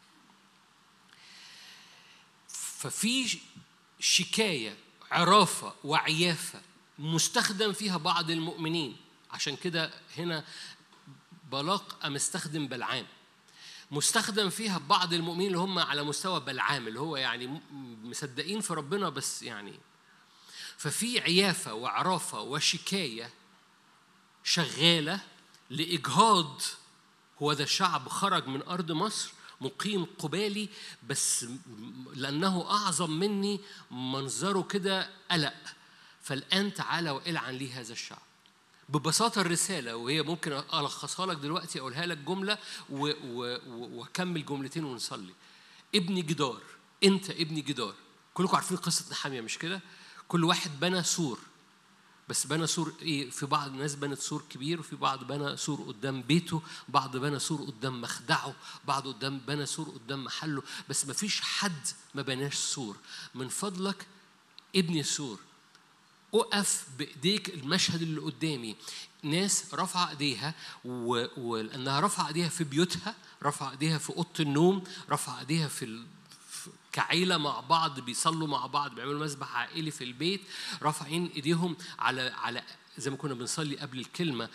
ففي شكايه عرافه وعيافه مستخدم فيها بعض المؤمنين عشان كده هنا بلاق أم استخدم بلعام مستخدم فيها بعض المؤمنين اللي هم على مستوى بلعام اللي هو يعني مصدقين في ربنا بس يعني ففي عيافة وعرافة وشكاية شغالة لإجهاض هو ذا الشعب خرج من أرض مصر مقيم قبالي بس لأنه أعظم مني منظره كده قلق فالآن تعالى والعن لي هذا الشعب ببساطة الرسالة وهي ممكن ألخصها لك دلوقتي أقولها لك جملة وأكمل جملتين ونصلي ابني جدار أنت ابني جدار كلكم عارفين قصة نحامية مش كده؟ كل واحد بنى سور بس بنى سور ايه في بعض الناس بنت سور كبير وفي بعض بنى سور قدام بيته بعض بنى سور قدام مخدعه بعض قدام بنى سور قدام محله بس ما فيش حد ما بناش سور من فضلك ابني سور اقف بايديك المشهد اللي قدامي ناس رفع ايديها ولانها رفع ايديها في بيوتها رفع ايديها في اوضه النوم رفع ايديها في ال... كعيلة مع بعض بيصلوا مع بعض بيعملوا مسبح عائلي في البيت رافعين ايديهم على على زي ما كنا بنصلي قبل الكلمة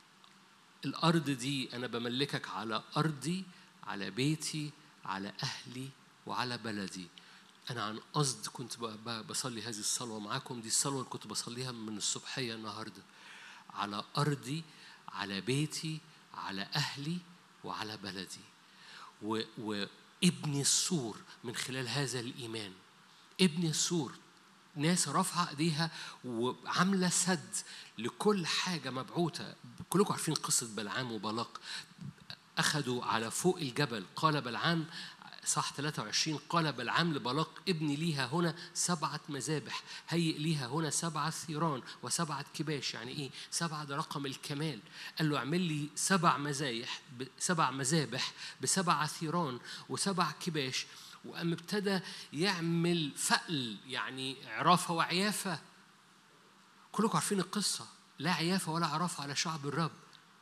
الأرض دي أنا بملكك على أرضي على بيتي على أهلي وعلى بلدي أنا عن قصد كنت بصلي هذه الصلوة معاكم دي الصلوة اللي كنت بصليها من الصبحية النهاردة على أرضي على بيتي على أهلي وعلى بلدي و... وابني السور من خلال هذا الإيمان ابني السور ناس رافعة ايديها وعاملة سد لكل حاجة مبعوثة كلكم عارفين قصة بلعام وبلاق أخذوا على فوق الجبل قال بلعام صح 23 قال بلعام لبلاق ابني ليها هنا سبعة مذابح هيئ ليها هنا سبعة ثيران وسبعة كباش يعني ايه سبعة ده رقم الكمال قال له اعمل لي سبع مزايح سبع مذابح بسبعة ثيران وسبع كباش وقام ابتدى يعمل فأل يعني عرافة وعيافة كلكم عارفين القصة لا عيافة ولا عرافة على شعب الرب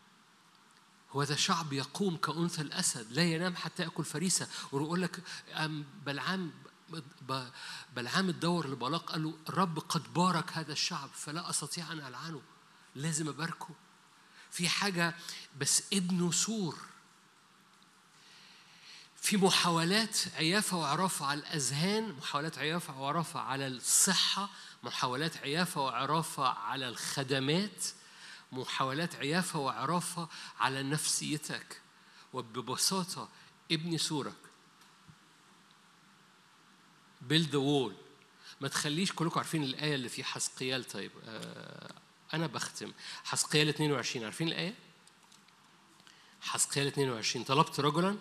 وهذا شعب يقوم كأنثى الأسد لا ينام حتى يأكل فريسة ويقول لك بلعام بلعام الدور لبلاق قال له الرب قد بارك هذا الشعب فلا أستطيع أن ألعنه لازم أباركه في حاجة بس ابنه سور في محاولات عيافة وعرافة على الأذهان محاولات عيافة وعرافة على الصحة محاولات عيافة وعرافة على الخدمات محاولات عيافة وعرافة على نفسيتك وببساطة ابني سورك build the wall ما تخليش كلكم عارفين الآية اللي في حسقيال طيب آه أنا بختم حسقيال 22 عارفين الآية؟ حسقيال 22 طلبت رجلا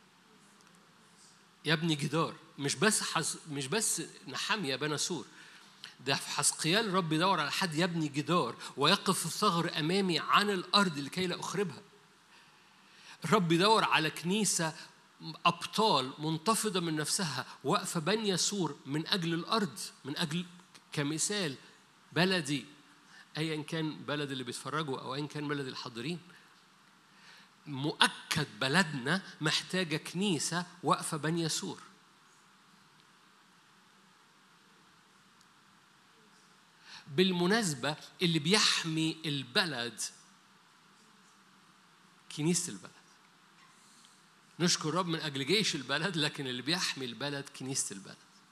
يبني جدار مش بس حس مش بس نحمية بنى سور ده في حسقيال الرب يدور على حد يبني جدار ويقف الثغر امامي عن الارض لكي لا اخربها الرب يدور على كنيسه ابطال منتفضه من نفسها واقفه بانيه سور من اجل الارض من اجل كمثال بلدي ايا كان بلد اللي بيتفرجوا او ايا كان بلد الحاضرين مؤكد بلدنا محتاجه كنيسه واقفه بانيه سور بالمناسبة اللي بيحمي البلد كنيسة البلد نشكر رب من أجل جيش البلد لكن اللي بيحمي البلد كنيسة البلد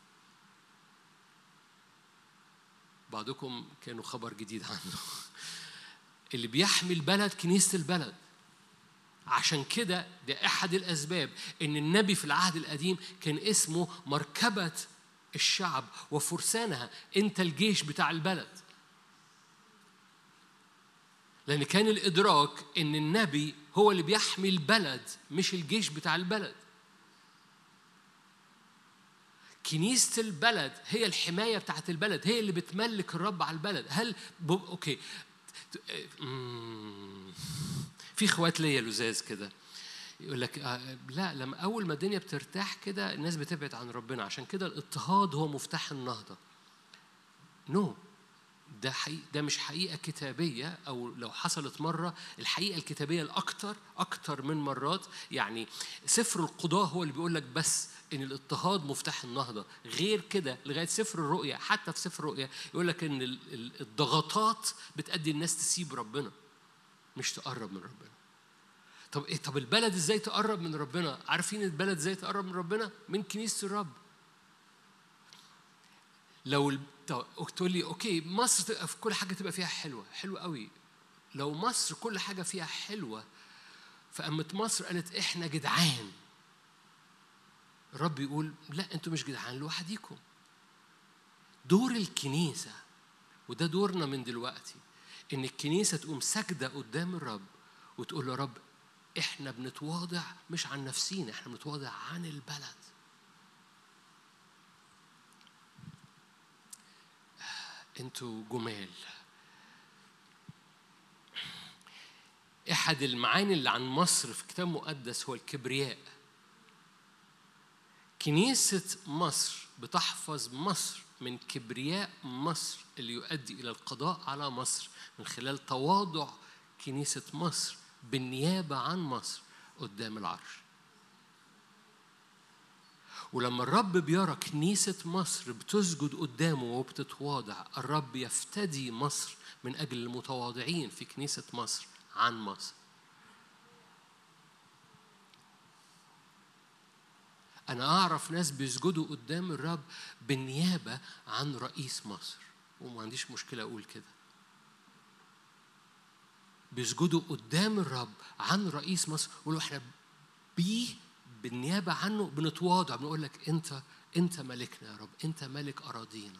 بعضكم كانوا خبر جديد عنه اللي بيحمي البلد كنيسة البلد عشان كده ده أحد الأسباب إن النبي في العهد القديم كان اسمه مركبة الشعب وفرسانها انت الجيش بتاع البلد لان كان الادراك ان النبي هو اللي بيحمي البلد مش الجيش بتاع البلد كنيسة البلد هي الحماية بتاعت البلد هي اللي بتملك الرب على البلد هل ب... أوكي في اخوات ليا لزاز كده يقول لك آه لا لما اول ما الدنيا بترتاح كده الناس بتبعد عن ربنا عشان كده الاضطهاد هو مفتاح النهضه نو no. ده حقيقة ده مش حقيقة كتابية أو لو حصلت مرة الحقيقة الكتابية الأكثر أكثر من مرات يعني سفر القضاء هو اللي بيقول لك بس إن الاضطهاد مفتاح النهضة غير كده لغاية سفر الرؤيا حتى في سفر الرؤيا يقول لك إن الضغطات بتأدي الناس تسيب ربنا مش تقرب من ربنا طب ايه طب البلد ازاي تقرب من ربنا عارفين البلد ازاي تقرب من ربنا من كنيسه الرب لو تقول لي اوكي مصر في كل حاجه تبقى فيها حلوه حلوه قوي لو مصر كل حاجه فيها حلوه فقامت مصر قالت احنا جدعان الرب يقول لا انتوا مش جدعان لوحديكم دور الكنيسه وده دورنا من دلوقتي ان الكنيسه تقوم ساجده قدام الرب وتقول له رب احنا بنتواضع مش عن نفسينا احنا بنتواضع عن البلد انتوا جمال احد المعاني اللي عن مصر في كتاب مقدس هو الكبرياء كنيسة مصر بتحفظ مصر من كبرياء مصر اللي يؤدي إلى القضاء على مصر من خلال تواضع كنيسة مصر بالنيابة عن مصر قدام العرش ولما الرب بيرى كنيسة مصر بتسجد قدامه وبتتواضع الرب يفتدي مصر من أجل المتواضعين في كنيسة مصر عن مصر أنا أعرف ناس بيسجدوا قدام الرب بالنيابة عن رئيس مصر وما عنديش مشكلة أقول كده بيسجدوا قدام الرب عن رئيس مصر يقولوا احنا بيه بالنيابه عنه بنتواضع بنقول لك انت انت ملكنا يا رب انت ملك اراضينا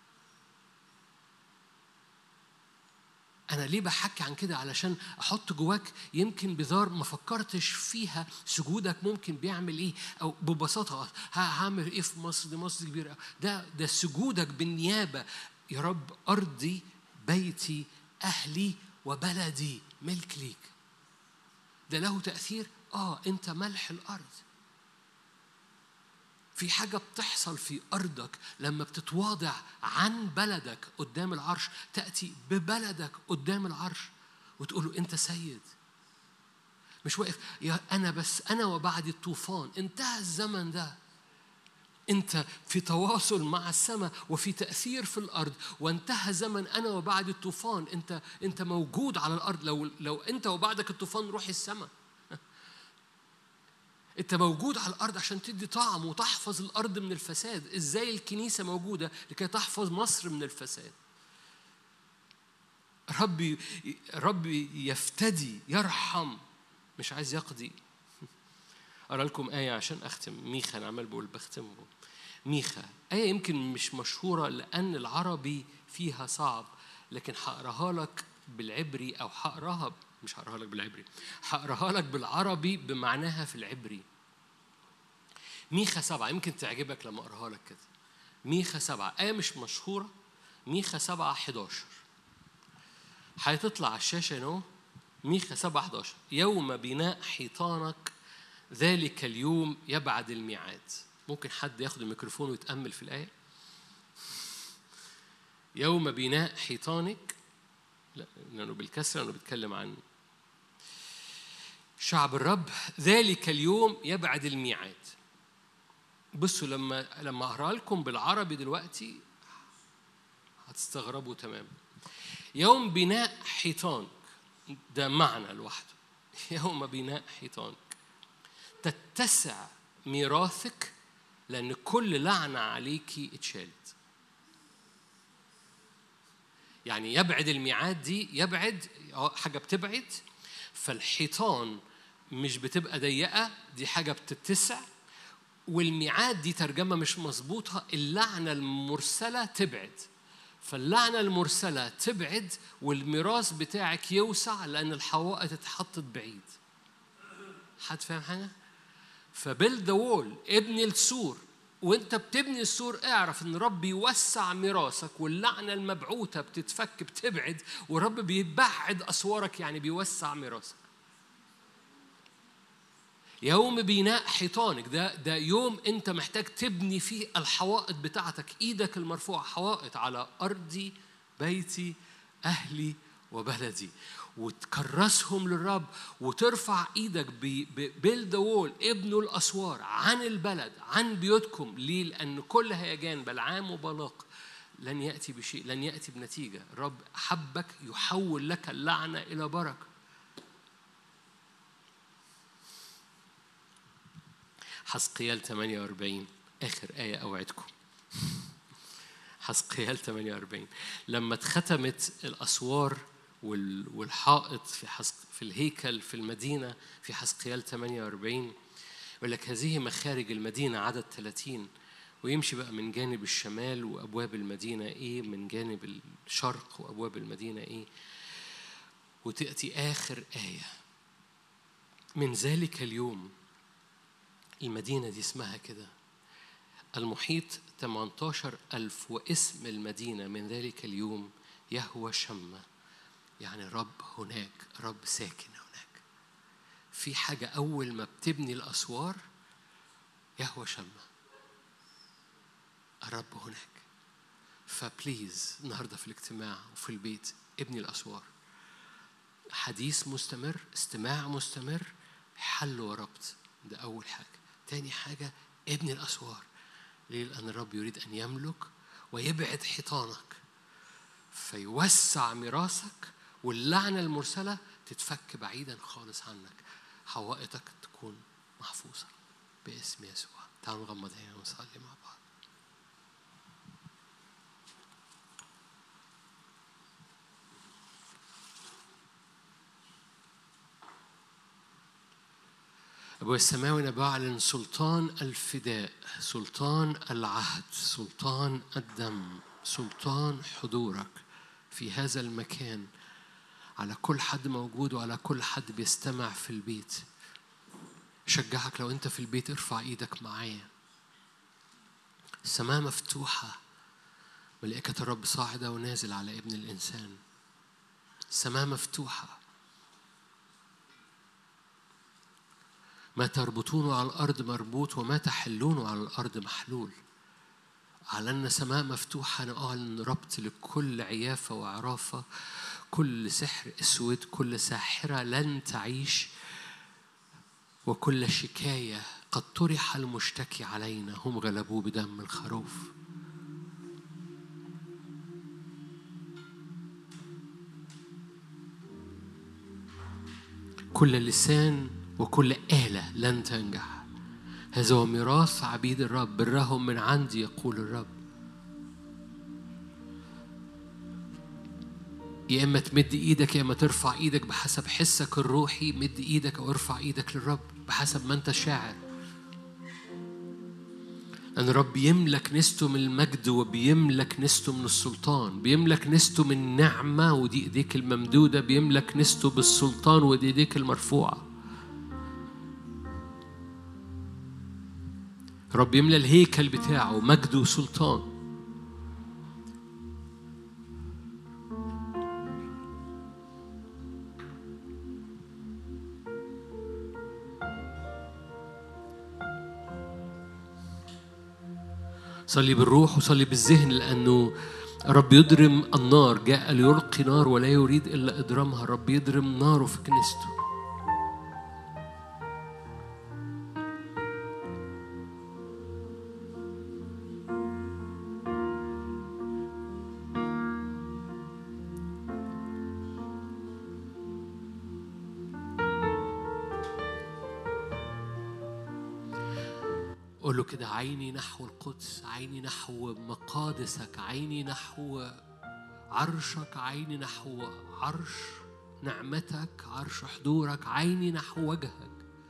أنا ليه بحكي عن كده؟ علشان أحط جواك يمكن بذار ما فكرتش فيها سجودك ممكن بيعمل إيه؟ أو ببساطة هعمل إيه في مصر؟ دي مصر كبيرة ده ده سجودك بالنيابة يا رب أرضي بيتي أهلي وبلدي ملك ليك ده له تأثير آه أنت ملح الأرض في حاجة بتحصل في أرضك لما بتتواضع عن بلدك قدام العرش تأتي ببلدك قدام العرش وتقول له أنت سيد مش واقف يا أنا بس أنا وبعد الطوفان انتهى الزمن ده انت في تواصل مع السماء وفي تاثير في الارض وانتهى زمن انا وبعد الطوفان انت انت موجود على الارض لو لو انت وبعدك الطوفان روح السماء انت موجود على الارض عشان تدي طعم وتحفظ الارض من الفساد ازاي الكنيسه موجوده لكي تحفظ مصر من الفساد ربي ربي يفتدي يرحم مش عايز يقضي أقرأ لكم آية عشان أختم ميخا أنا عمال بقول بختم ميخا آية يمكن مش مشهورة لأن العربي فيها صعب لكن هقراها لك بالعبري أو هقراها مش هقراها لك بالعبري هقراها لك بالعربي بمعناها في العبري ميخا سبعة يمكن تعجبك لما أقراها لك كده ميخا سبعة آية مش مشهورة ميخا سبعة 11 هتطلع على الشاشة هنا ميخا سبعة 11 يوم بناء حيطانك ذلك اليوم يبعد الميعاد ممكن حد ياخد الميكروفون ويتأمل في الآية يوم بناء حيطانك لا لأنه بالكسرة أنه بيتكلم عن شعب الرب ذلك اليوم يبعد الميعاد بصوا لما لما اقرا لكم بالعربي دلوقتي هتستغربوا تماما يوم بناء حيطانك ده معنى لوحده يوم بناء حيطانك تتسع ميراثك لأن كل لعنة عليكي اتشالت يعني يبعد الميعاد دي يبعد حاجة بتبعد فالحيطان مش بتبقى ضيقة دي حاجة بتتسع والميعاد دي ترجمة مش مظبوطة اللعنة المرسلة تبعد فاللعنة المرسلة تبعد والميراث بتاعك يوسع لأن الحوائط اتحطت بعيد حد فاهم حاجة؟ فبيلد ذا وول ابني السور وانت بتبني السور اعرف ان رب يوسع ميراثك واللعنة المبعوثة بتتفك بتبعد ورب بيبعد أسوارك يعني بيوسع ميراثك يوم بناء حيطانك ده ده يوم انت محتاج تبني فيه الحوائط بتاعتك ايدك المرفوعه حوائط على ارضي بيتي اهلي وبلدي وتكرسهم للرب وترفع ايدك بيلد وول ابنوا الاسوار عن البلد عن بيوتكم ليه؟ لان كل هيجان بلعام وبلاق لن ياتي بشيء لن ياتي بنتيجه الرب حبك يحول لك اللعنه الى بركه حسقيال 48 آخر آية أوعدكم حسقيال 48 لما اتختمت الأسوار والحائط في حسق في الهيكل في المدينة في حسقيال 48 يقول لك هذه مخارج المدينة عدد 30 ويمشي بقى من جانب الشمال وأبواب المدينة إيه من جانب الشرق وأبواب المدينة إيه وتأتي آخر آية من ذلك اليوم المدينة دي اسمها كده المحيط 18 ألف واسم المدينة من ذلك اليوم يهوى شمة يعني رب هناك رب ساكن هناك في حاجة أول ما بتبني الأسوار يهوى شمة الرب هناك فبليز النهارده في الاجتماع وفي البيت ابني الأسوار حديث مستمر استماع مستمر حل وربط ده أول حاجة تاني حاجة ابني الأسوار ليه؟ لأن الرب يريد أن يملك ويبعد حيطانك فيوسع ميراثك واللعنة المرسلة تتفك بعيدا خالص عنك حوائطك تكون محفوظة باسم يسوع تعالوا نغمض عينينا ونصلي مع بعض أبويا السماوي أنا بعلن سلطان الفداء سلطان العهد سلطان الدم سلطان حضورك في هذا المكان على كل حد موجود وعلى كل حد بيستمع في البيت شجعك لو أنت في البيت ارفع إيدك معايا السماء مفتوحة ملائكة الرب صاعدة ونازل على ابن الإنسان السماء مفتوحة ما تربطونه على الأرض مربوط وما تحلونه على الأرض محلول أعلنا سماء مفتوحة نعلن ربط لكل عيافة وعرافة كل سحر أسود كل ساحرة لن تعيش وكل شكاية قد طرح المشتكي علينا هم غلبوه بدم الخروف كل لسان وكل آلة لن تنجح هذا هو ميراث عبيد الرب برهم من عندي يقول الرب يا إما تمد إيدك يا إما ترفع إيدك بحسب حسك الروحي مد إيدك أو ارفع إيدك للرب بحسب ما أنت شاعر أن رب يملك نسته من المجد وبيملك نسته من السلطان بيملك نسته من النعمة ودي إيديك الممدودة بيملك نسته بالسلطان ودي إيديك المرفوعة رب يملى الهيكل بتاعه مجد وسلطان صلي بالروح وصلي بالذهن لأنه رب يضرم النار جاء ليلقي نار ولا يريد إلا إضرامها رب يضرم ناره في كنيسته قول له كده عيني نحو القدس عيني نحو مقادسك عيني نحو عرشك عيني نحو عرش نعمتك عرش حضورك عيني نحو وجهك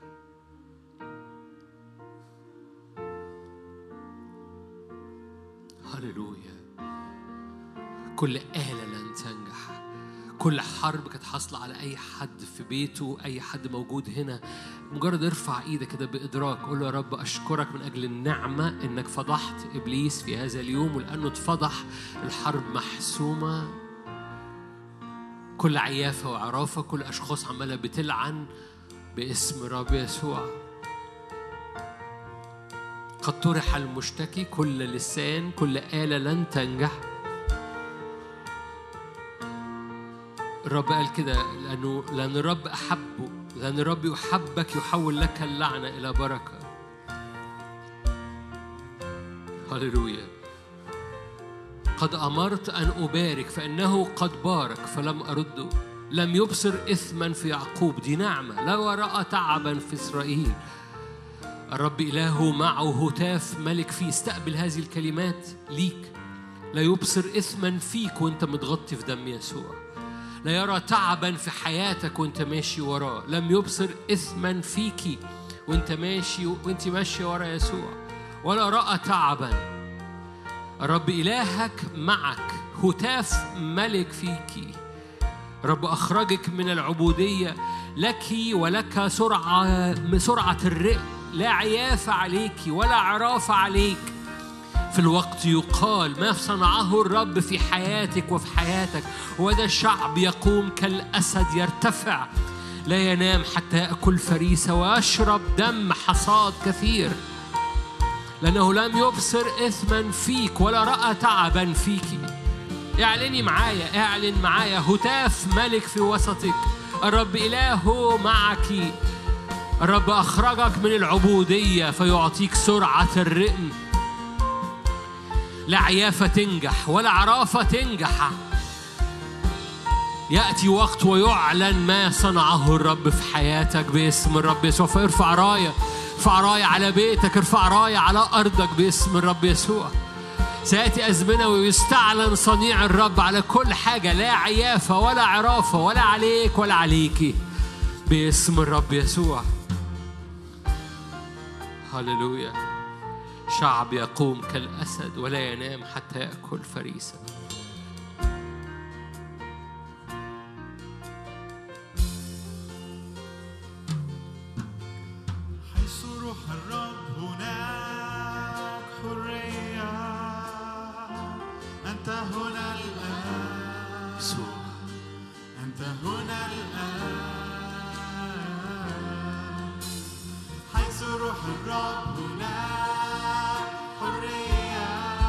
هللويا كل آلة لن تنجح كل حرب كانت حاصلة على أي حد في بيته أي حد موجود هنا مجرد ارفع ايدك كده بإدراك قول له يا رب أشكرك من أجل النعمة إنك فضحت إبليس في هذا اليوم ولأنه اتفضح الحرب محسومة كل عيافة وعرافة كل أشخاص عمالة بتلعن باسم رب يسوع قد طرح المشتكي كل لسان كل آلة لن تنجح الرب قال كده لأنه لأن الرب أحبه لأن الرب يحبك يحول لك اللعنة إلى بركة هللويا قد أمرت أن أبارك فإنه قد بارك فلم أرده لم يبصر إثما في يعقوب دي نعمة لا رأى تعبا في إسرائيل الرب إلهه معه هتاف ملك فيه استقبل هذه الكلمات ليك لا يبصر إثما فيك وانت متغطي في دم يسوع لا يرى تعبا في حياتك وانت ماشي وراه لم يبصر إثما فيكي وانت ماشي وانت ماشي ورا يسوع ولا رأى تعبا الرب إلهك معك هتاف ملك فيكي رب أخرجك من العبودية لك ولك سرعة سرعة الرئ لا عيافة عليك ولا عرافة عليك في الوقت يقال ما صنعه الرب في حياتك وفي حياتك وهذا الشعب يقوم كالأسد يرتفع لا ينام حتى يأكل فريسة ويشرب دم حصاد كثير لأنه لم يبصر إثما فيك ولا رأى تعبا فيك اعلني معايا اعلن معايا هتاف ملك في وسطك الرب إله معك الرب أخرجك من العبودية فيعطيك سرعة الرئم لا عيافة تنجح ولا عرافة تنجح يأتي وقت ويعلن ما صنعه الرب في حياتك باسم الرب يسوع فارفع راية ارفع راية على بيتك ارفع راية على أرضك باسم الرب يسوع سيأتي أزمنة ويستعلن صنيع الرب على كل حاجة لا عيافة ولا عرافة ولا عليك ولا عليكي باسم الرب يسوع هللويا شعب يقوم كالأسد ولا ينام حتى يأكل فريسة حيث روح الرب هناك حرية أنت هنا الآن يسوع أنت هنا الآن حيث روح الرب هناك حرية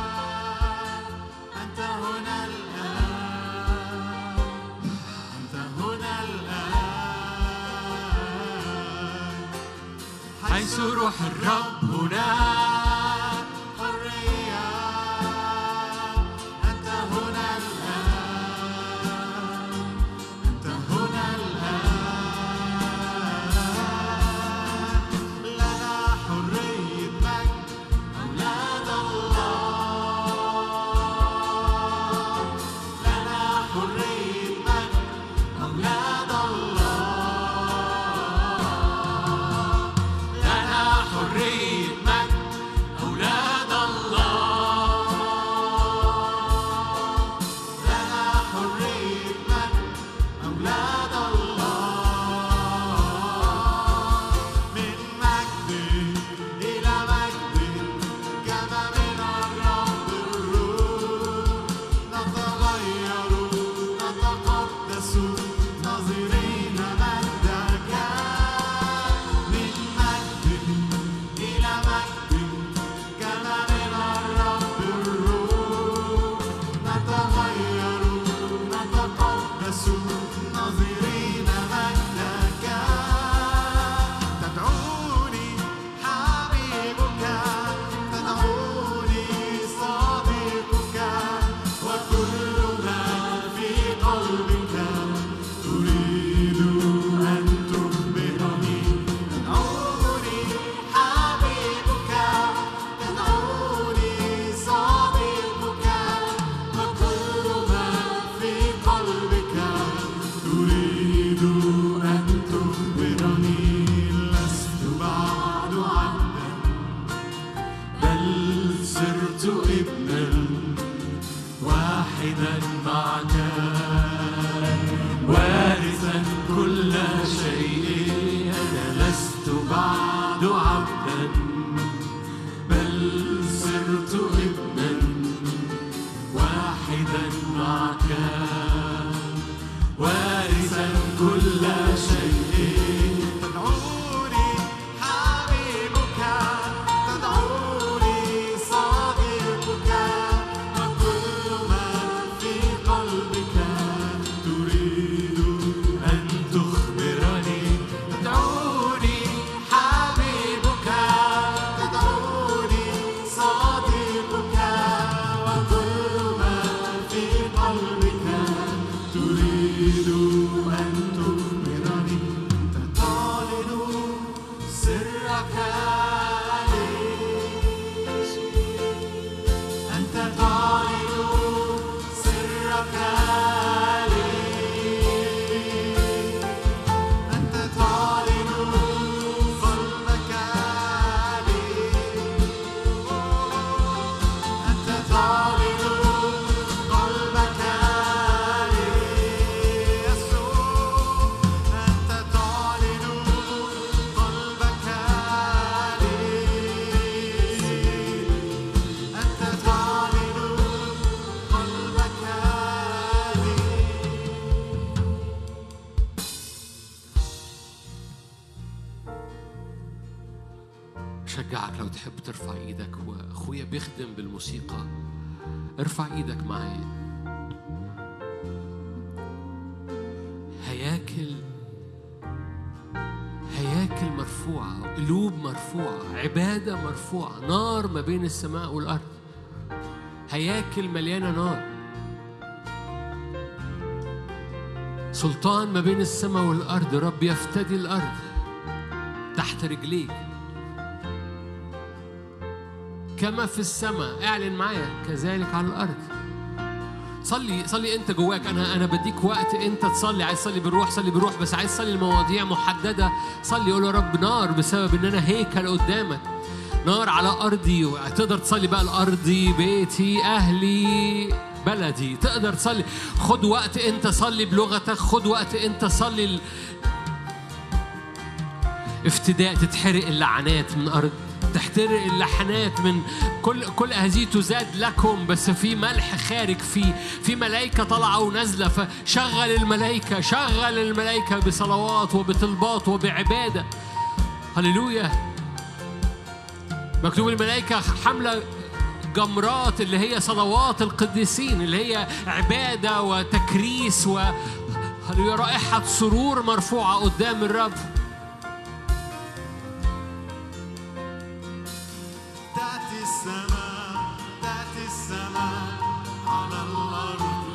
أنت هنا الآن أنت هنا الآن حيث روح الرب هناك حرية أنت هنا الآن أنت هنا الآن لنا حرية مجد أولاد الله لنا حرية مجد أولاد الله لنا حرية مجد معك وارثا كل شيء تدعوني حبيبك تدعوني صديقك وكل ما في قلبك تريد أن تخبرني تدعوني حبيبك تدعوني صديقك وكل ما في قلبك تريد أن تخبرني أنت تعلن سرك لي أنت تعلن سرك لي أنت تعلن قلبك لي أنت تعلن قلبك لي يسوع أنت تعلن قلبك لي أنت تعلن قلبك لي شجعك لو تحب ترفع ايدك واخويا بيخدم بالموسيقى ارفع ايدك معايا هياكل هياكل مرفوعة قلوب مرفوعة عبادة مرفوعة نار ما بين السماء والأرض هياكل مليانة نار سلطان ما بين السماء والأرض رب يفتدي الأرض تحت رجليك كما في السماء اعلن معايا كذلك على الارض صلي صلي انت جواك انا انا بديك وقت انت تصلي عايز تصلي بالروح صلي بالروح بس عايز تصلي المواضيع محدده صلي قول يا رب نار بسبب ان انا هيكل قدامك نار على ارضي تقدر تصلي بقى لارضي بيتي اهلي بلدي تقدر تصلي خد وقت انت صلي بلغتك خد وقت انت صلي ال- افتداء تتحرق اللعنات من ارض تحترق اللحنات من كل كل هذه تزاد لكم بس في ملح خارج في في ملائكه طالعه ونازله فشغل الملائكه شغل الملائكه بصلوات وبطلبات وبعباده هللويا مكتوب الملائكه حامله جمرات اللي هي صلوات القديسين اللي هي عباده وتكريس و هللويا رائحه سرور مرفوعه قدام الرب تأتي السماء تأتي السماء على الأرض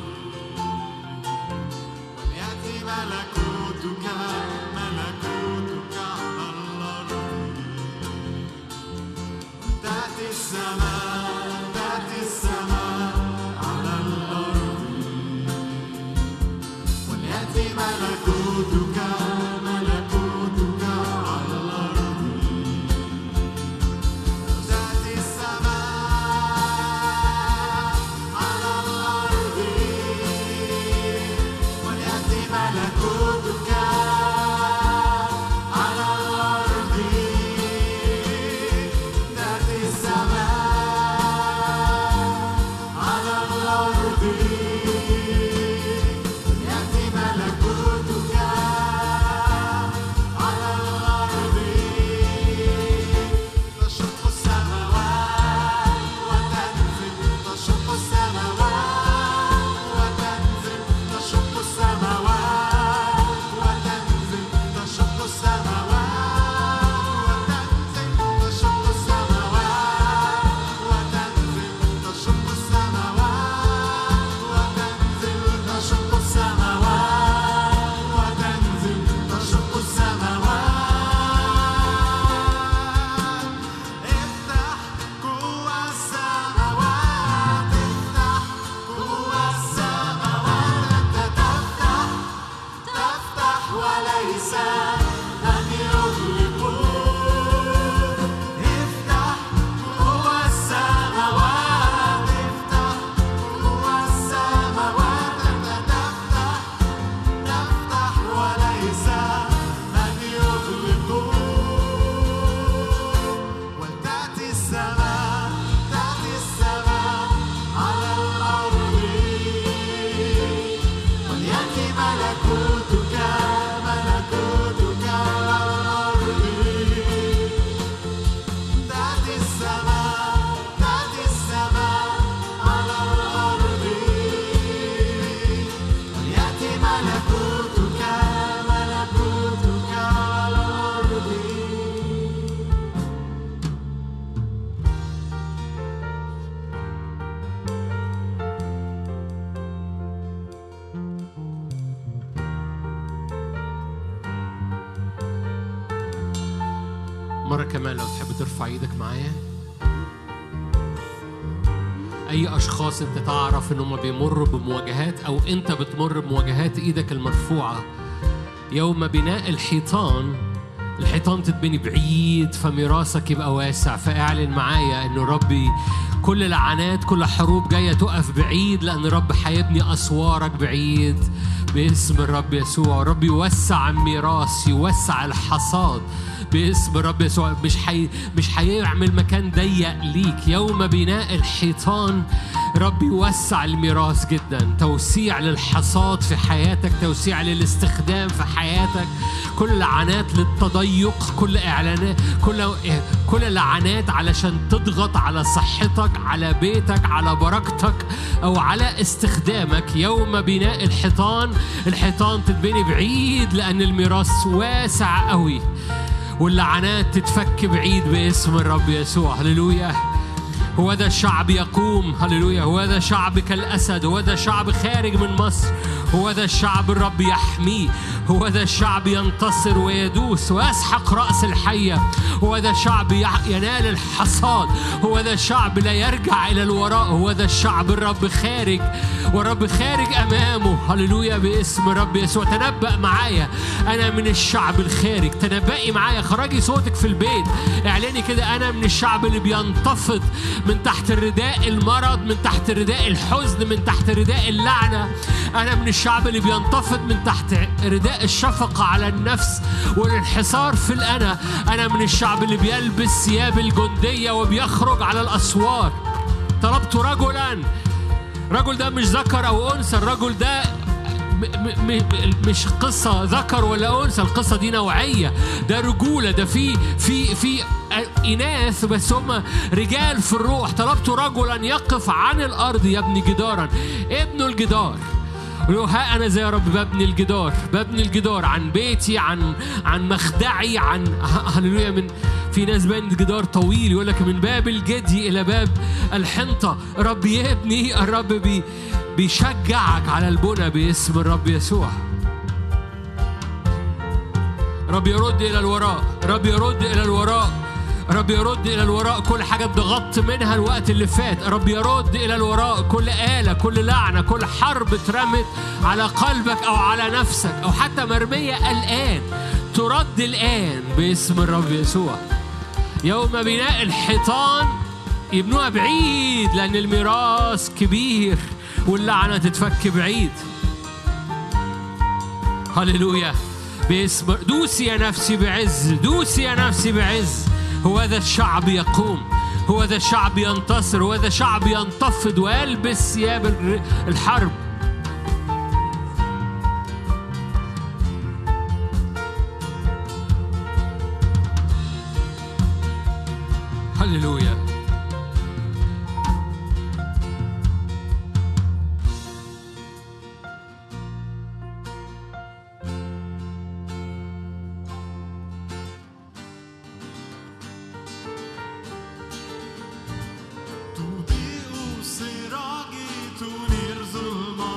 وليأتي ملكوتك ملكوتك على الأرض تأتي السماء تأتي السماء على الأرض وليأتي ملكوتك ملكوتك على الأرض تأتي السماء على الأرض وليأتي ملكوتك على الأرض تأتي السماء على الأرض يأتي ملكوتك مرة كمان لو تحب ترفع ايدك معايا أي أشخاص أنت تعرف إنهم بيمروا بمواجهات أو أنت بتمر بمواجهات إيدك المرفوعة يوم بناء الحيطان الحيطان تتبني بعيد فميراثك يبقى واسع فاعلن معايا انه ربي كل لعنات كل حروب جايه تقف بعيد لان رب هيبني اسوارك بعيد باسم الرب يسوع رب يوسع الميراث يوسع الحصاد باسم الرب يسوع مش حي... مش هيعمل مكان ضيق ليك يوم بناء الحيطان رب يوسع الميراث جدا توسيع للحصاد في حياتك توسيع للاستخدام في حياتك كل لعنات للتضيق كل اعلانات كل كل لعنات علشان تضغط على صحتك على بيتك على بركتك او على استخدامك يوم بناء الحيطان الحيطان تتبني بعيد لان الميراث واسع قوي واللعنات تتفك بعيد باسم الرب يسوع هللويا هو ده الشعب يقوم هللويا هو ده شعب كالأسد هو ده شعب خارج من مصر هو ده الشعب الرب يحميه هو ده الشعب ينتصر ويدوس ويسحق رأس الحية هو ده شعب يع- ينال الحصاد هو ده الشعب لا يرجع إلى الوراء هو ده الشعب الرب خارج والرب خارج أمامه هللويا باسم الرب يسوع تنبأ معايا أنا من الشعب الخارج تنبأي معايا خرجي صوتك في البيت اعلني كده أنا من الشعب اللي بينتفض من تحت رداء المرض من تحت رداء الحزن من تحت رداء اللعنة أنا من الشعب اللي بينتفض من تحت رداء الشفقة على النفس والانحصار في الأنا أنا من الشعب اللي بيلبس ثياب الجندية وبيخرج على الأسوار طلبت رجلا رجل ده مش ذكر أو أنثى الرجل ده م- م- م- مش قصة ذكر ولا أنثى القصة دي نوعية ده رجولة ده في في في إناث بس هم رجال في الروح طلبت رجلا يقف عن الأرض يبني جدارا ابنوا الجدار يقول له ها انا زي يا رب ببني الجدار ببني الجدار عن بيتي عن عن مخدعي عن ه- هللويا من في ناس بنت جدار طويل يقول لك من باب الجدي الى باب الحنطه رب يبني الرب بي بيشجعك على البنى باسم الرب يسوع رب يرد الى الوراء رب يرد الى الوراء رب يرد الى الوراء كل حاجه اتضغطت منها الوقت اللي فات رب يرد الى الوراء كل آلة كل لعنة كل حرب اترمت على قلبك او على نفسك او حتى مرمية الآن ترد الآن باسم الرب يسوع يوم بناء الحيطان يبنوها بعيد لأن الميراث كبير واللعنة تتفك بعيد هللويا باسم دوسي يا نفسي بعز دوسي يا نفسي بعز هو ذا الشعب يقوم هو ذا الشعب ينتصر هو ذا الشعب ينتفض ويلبس ثياب الر- الحرب هللويا تضيء سراجي تنير ظلمة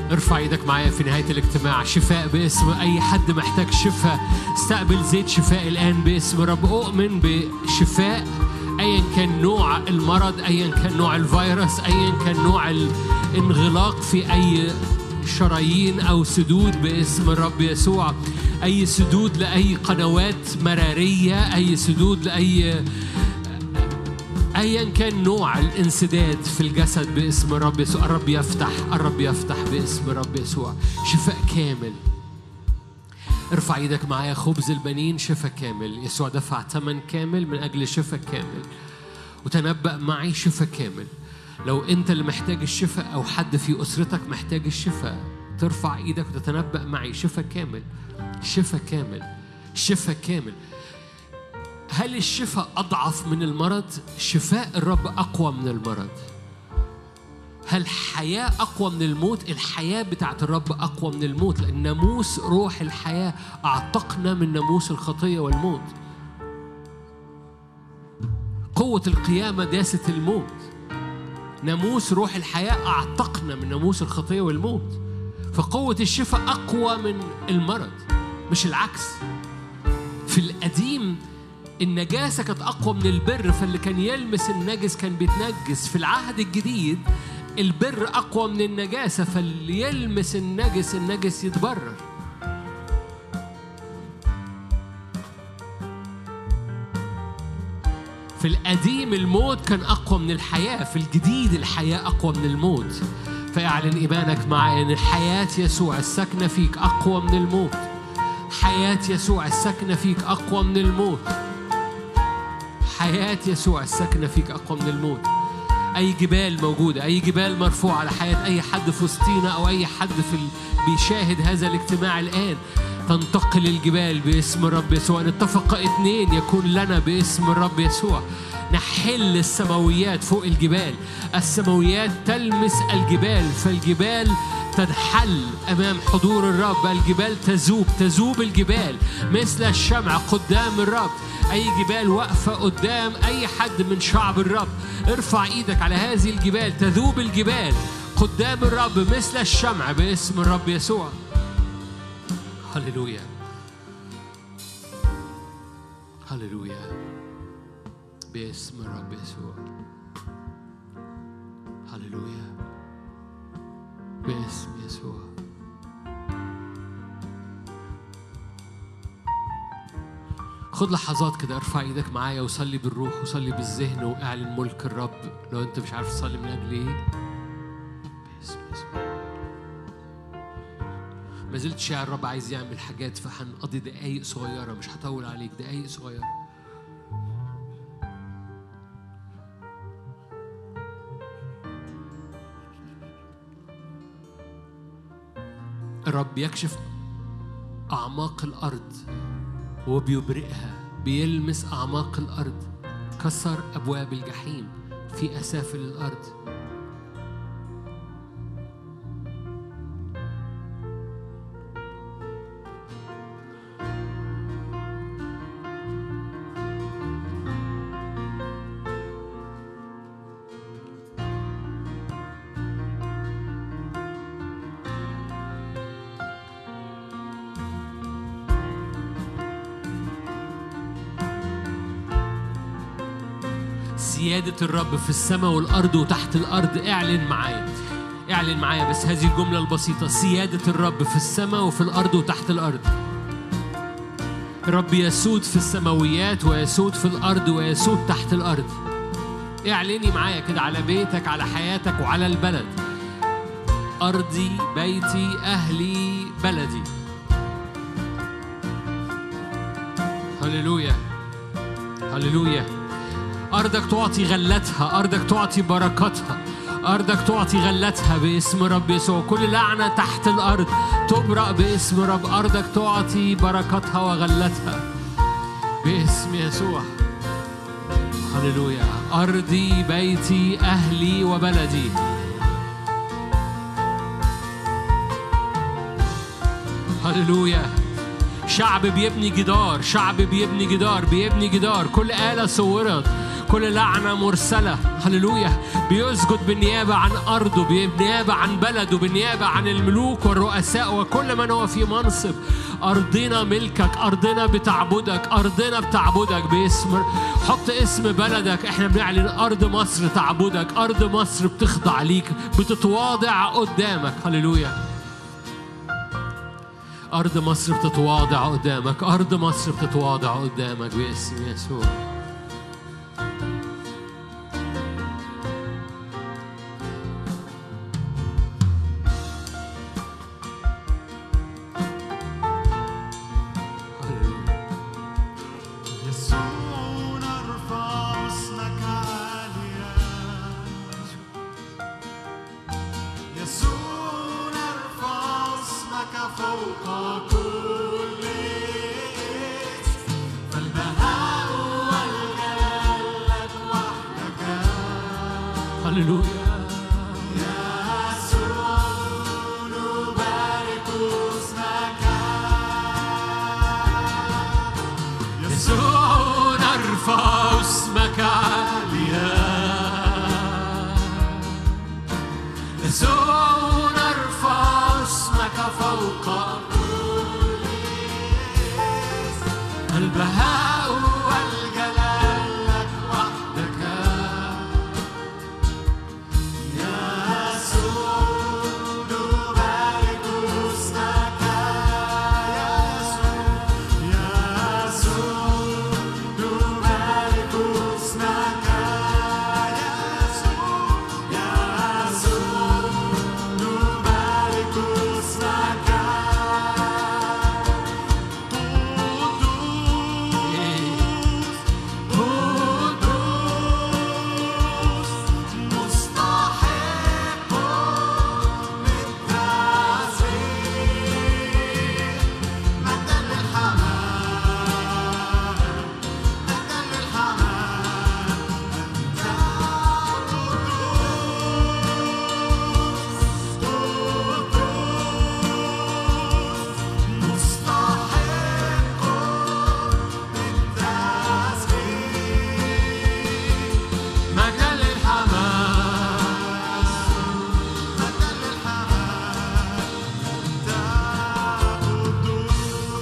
ارفع ايدك معايا في نهاية الاجتماع شفاء باسم أي حد محتاج شفاء استقبل زيت شفاء الآن باسم رب أؤمن بشفاء أيا كان نوع المرض أيا كان نوع الفيروس أيا كان نوع الانغلاق في أي شرايين أو سدود باسم الرب يسوع أي سدود لأي قنوات مرارية أي سدود لأي ايا كان نوع الانسداد في الجسد باسم الرب يسوع الرب يفتح الرب يفتح باسم الرب يسوع شفاء كامل ارفع ايدك معايا خبز البنين شفاء كامل يسوع دفع ثمن كامل من اجل شفاء كامل وتنبأ معي شفاء كامل لو انت اللي محتاج الشفاء او حد في اسرتك محتاج الشفاء ترفع ايدك وتتنبأ معي شفاء كامل شفاء كامل شفاء كامل هل الشفاء أضعف من المرض؟ شفاء الرب أقوى من المرض. هل حياة أقوى من الموت؟ الحياة بتاعت الرب أقوى من الموت لأن ناموس روح الحياة أعتقنا من ناموس الخطية والموت. قوة القيامة داست الموت. ناموس روح الحياة أعتقنا من ناموس الخطية والموت. فقوة الشفاء أقوى من المرض مش العكس. في القديم النجاسة كانت أقوى من البر فاللي كان يلمس النجس كان بيتنجس في العهد الجديد البر أقوى من النجاسة فاللي يلمس النجس النجس يتبرر في القديم الموت كان أقوى من الحياة في الجديد الحياة أقوى من الموت فاعلن إيمانك معايا إن حياة يسوع الساكنة فيك أقوى من الموت حياة يسوع الساكنة فيك أقوى من الموت حياة يسوع الساكنة فيك أقوى من الموت أي جبال موجودة أي جبال مرفوعة على حياة أي حد في وسطينا أو أي حد في ال... بيشاهد هذا الاجتماع الآن تنتقل الجبال باسم الرب يسوع إن اتفق اثنين يكون لنا باسم الرب يسوع نحل السماويات فوق الجبال السماويات تلمس الجبال فالجبال تنحل أمام حضور الرب الجبال تذوب تذوب الجبال مثل الشمع قدام الرب أي جبال واقفة قدام أي حد من شعب الرب ارفع إيدك على هذه الجبال تذوب الجبال قدام الرب مثل الشمع باسم الرب يسوع هللويا هللويا باسم الرب يسوع هللويا باسم يسوع خد لحظات كده ارفع ايدك معايا وصلي بالروح وصلي بالذهن واعلن ملك الرب لو انت مش عارف تصلي من اجل ايه باسم يسوع ما زلت شاعر الرب عايز يعمل حاجات فهنقضي دقايق صغيره مش هطول عليك دقايق صغيره الرب يكشف أعماق الأرض وبيبرئها بيلمس أعماق الأرض كسر أبواب الجحيم في أسافل الأرض سيادة الرب في السماء والأرض وتحت الأرض اعلن معايا اعلن معايا بس هذه الجملة البسيطة سيادة الرب في السماء وفي الأرض وتحت الأرض الرب يسود في السماويات ويسود في الأرض ويسود تحت الأرض اعلني معايا كده على بيتك على حياتك وعلى البلد أرضي بيتي أهلي بلدي هللويا هللويا أرضك تعطي غلتها أرضك تعطي بركتها أرضك تعطي غلتها باسم رب يسوع كل لعنة تحت الأرض تبرأ باسم رب أرضك تعطي بركتها وغلتها باسم يسوع هللويا أرضي بيتي أهلي وبلدي هللويا شعب بيبني جدار شعب بيبني جدار بيبني جدار كل آلة صورت كل لعنة مرسلة هللويا بيسجد بالنيابة عن أرضه بالنيابة عن بلده بالنيابة عن الملوك والرؤساء وكل من هو في منصب أرضنا ملكك أرضنا بتعبدك أرضنا بتعبدك باسم حط اسم بلدك احنا بنعلن أرض مصر تعبدك أرض مصر بتخضع ليك بتتواضع قدامك هللويا أرض مصر بتتواضع قدامك أرض مصر بتتواضع قدامك باسم يسوع يسوع نرفع اسمك عاليا يسوع نرفع اسمك فوق كل اسم فالبهاء والجلال لك وحدك هللويا يسوع نبارك اسمك يسوع نرفع اسمك عاليا يسوع نرفع اسمك فوق البهاء والجلال لك وحدك يسوع نبارك اسمك يسوع يسوع نبارك اسمك يسوع يسوع نبارك اسمك قدوس قدوس مستحق للتسبيح مجدا للحمام مجدا للحمام أنت قدوس قدوس مستحق للتسبيح مجدا للحماس مجدا للحمام أنت قدوس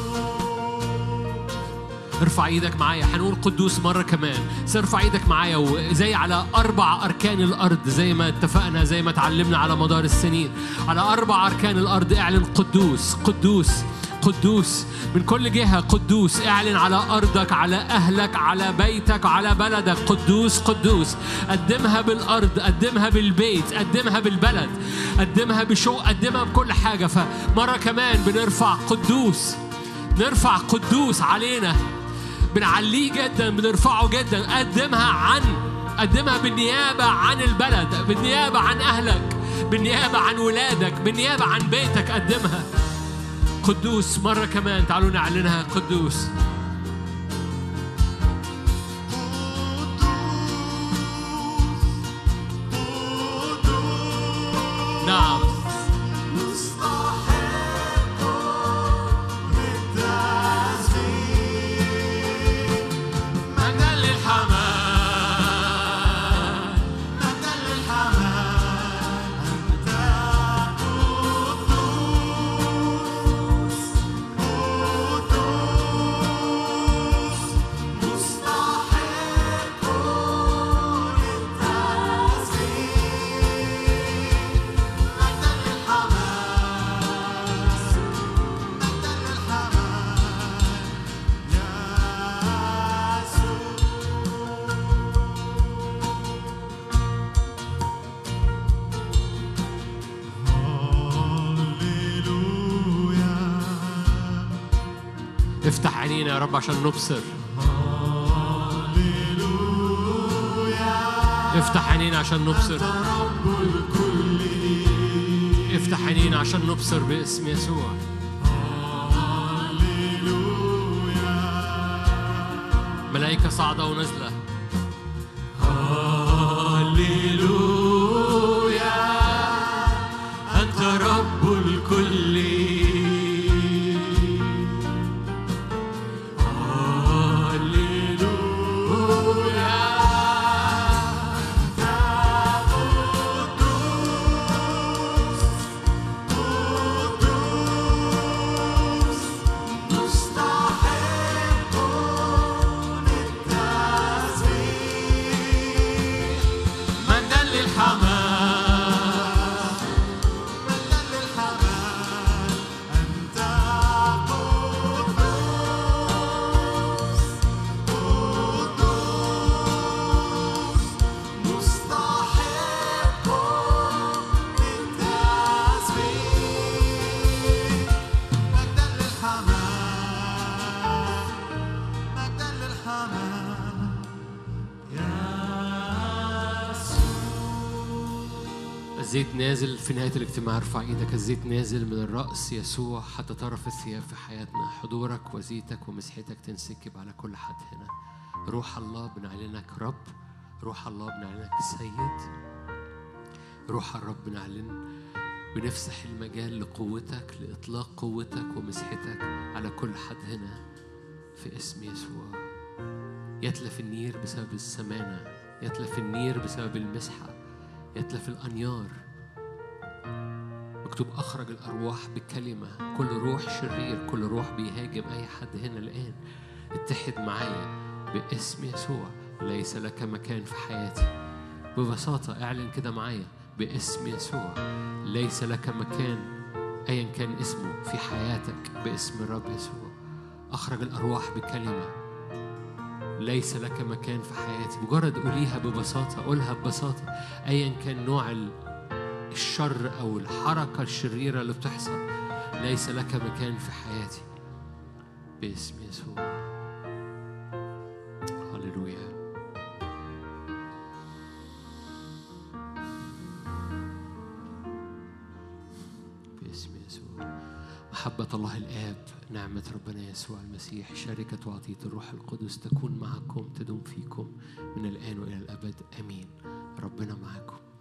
ارفع ايدك معايا هنقول قدوس مرة كمان بس ارفع ايدك معايا وزي على أربع أركان الأرض زي ما اتفقنا زي ما اتعلمنا على مدار السنين على أربع أركان الأرض اعلن قدوس قدوس قدوس من كل جهة قدوس اعلن على أرضك على أهلك على بيتك على بلدك قدوس قدوس قدمها بالأرض قدمها بالبيت قدمها بالبلد قدمها بشو قدمها بكل حاجة فمرة كمان بنرفع قدوس نرفع قدوس علينا بنعليه جدا بنرفعه جدا قدمها عن قدمها بالنيابة عن البلد بالنيابة عن أهلك بالنيابة عن ولادك بالنيابة عن بيتك قدمها قدوس مرة كمان تعالوا نعلنها قدوس نعم مستحق للتسبيح مجدا للحمام مجدا للحمام أنت قدوس قدوس مستحق للتسبيح مجدا للحمام مجدا للحمام يسوع هاليلويا افتح عينينا يا رب عشان نبصر افتح عينينا عشان نبصر رب الكل افتح عينينا عشان نبصر باسم يسوع ملائكة صاعدة ونازلة هللويا أنت رب الكل هللويا الزيت نازل في نهاية الاجتماع ارفع ايدك الزيت نازل من الرأس يسوع حتى طرف الثياب في حياتنا حضورك وزيتك ومسحتك تنسكب على كل حد هنا روح الله بنعلنك رب روح الله بنعلنك سيد روح الرب بنعلن بنفسح المجال لقوتك لإطلاق قوتك ومسحتك على كل حد هنا في اسم يسوع يتلف النير بسبب السمانة يتلف النير بسبب المسحة يتلف الأنيار مكتوب أخرج الأرواح بكلمة كل روح شرير كل روح بيهاجم أي حد هنا الآن اتحد معايا باسم يسوع ليس لك مكان في حياتي ببساطة اعلن كده معايا باسم يسوع ليس لك مكان أيا كان اسمه في حياتك باسم الرب يسوع أخرج الأرواح بكلمة ليس لك مكان في حياتي مجرد قوليها ببساطة قولها ببساطة أيا كان نوع ال- الشر أو الحركة الشريرة اللي بتحصل ليس لك مكان في حياتي باسم يسوع هللويا باسم يسوع محبة الله الآب نعمة ربنا يسوع المسيح شركة وعطية الروح القدس تكون معكم تدوم فيكم من الآن وإلى الأبد آمين ربنا معكم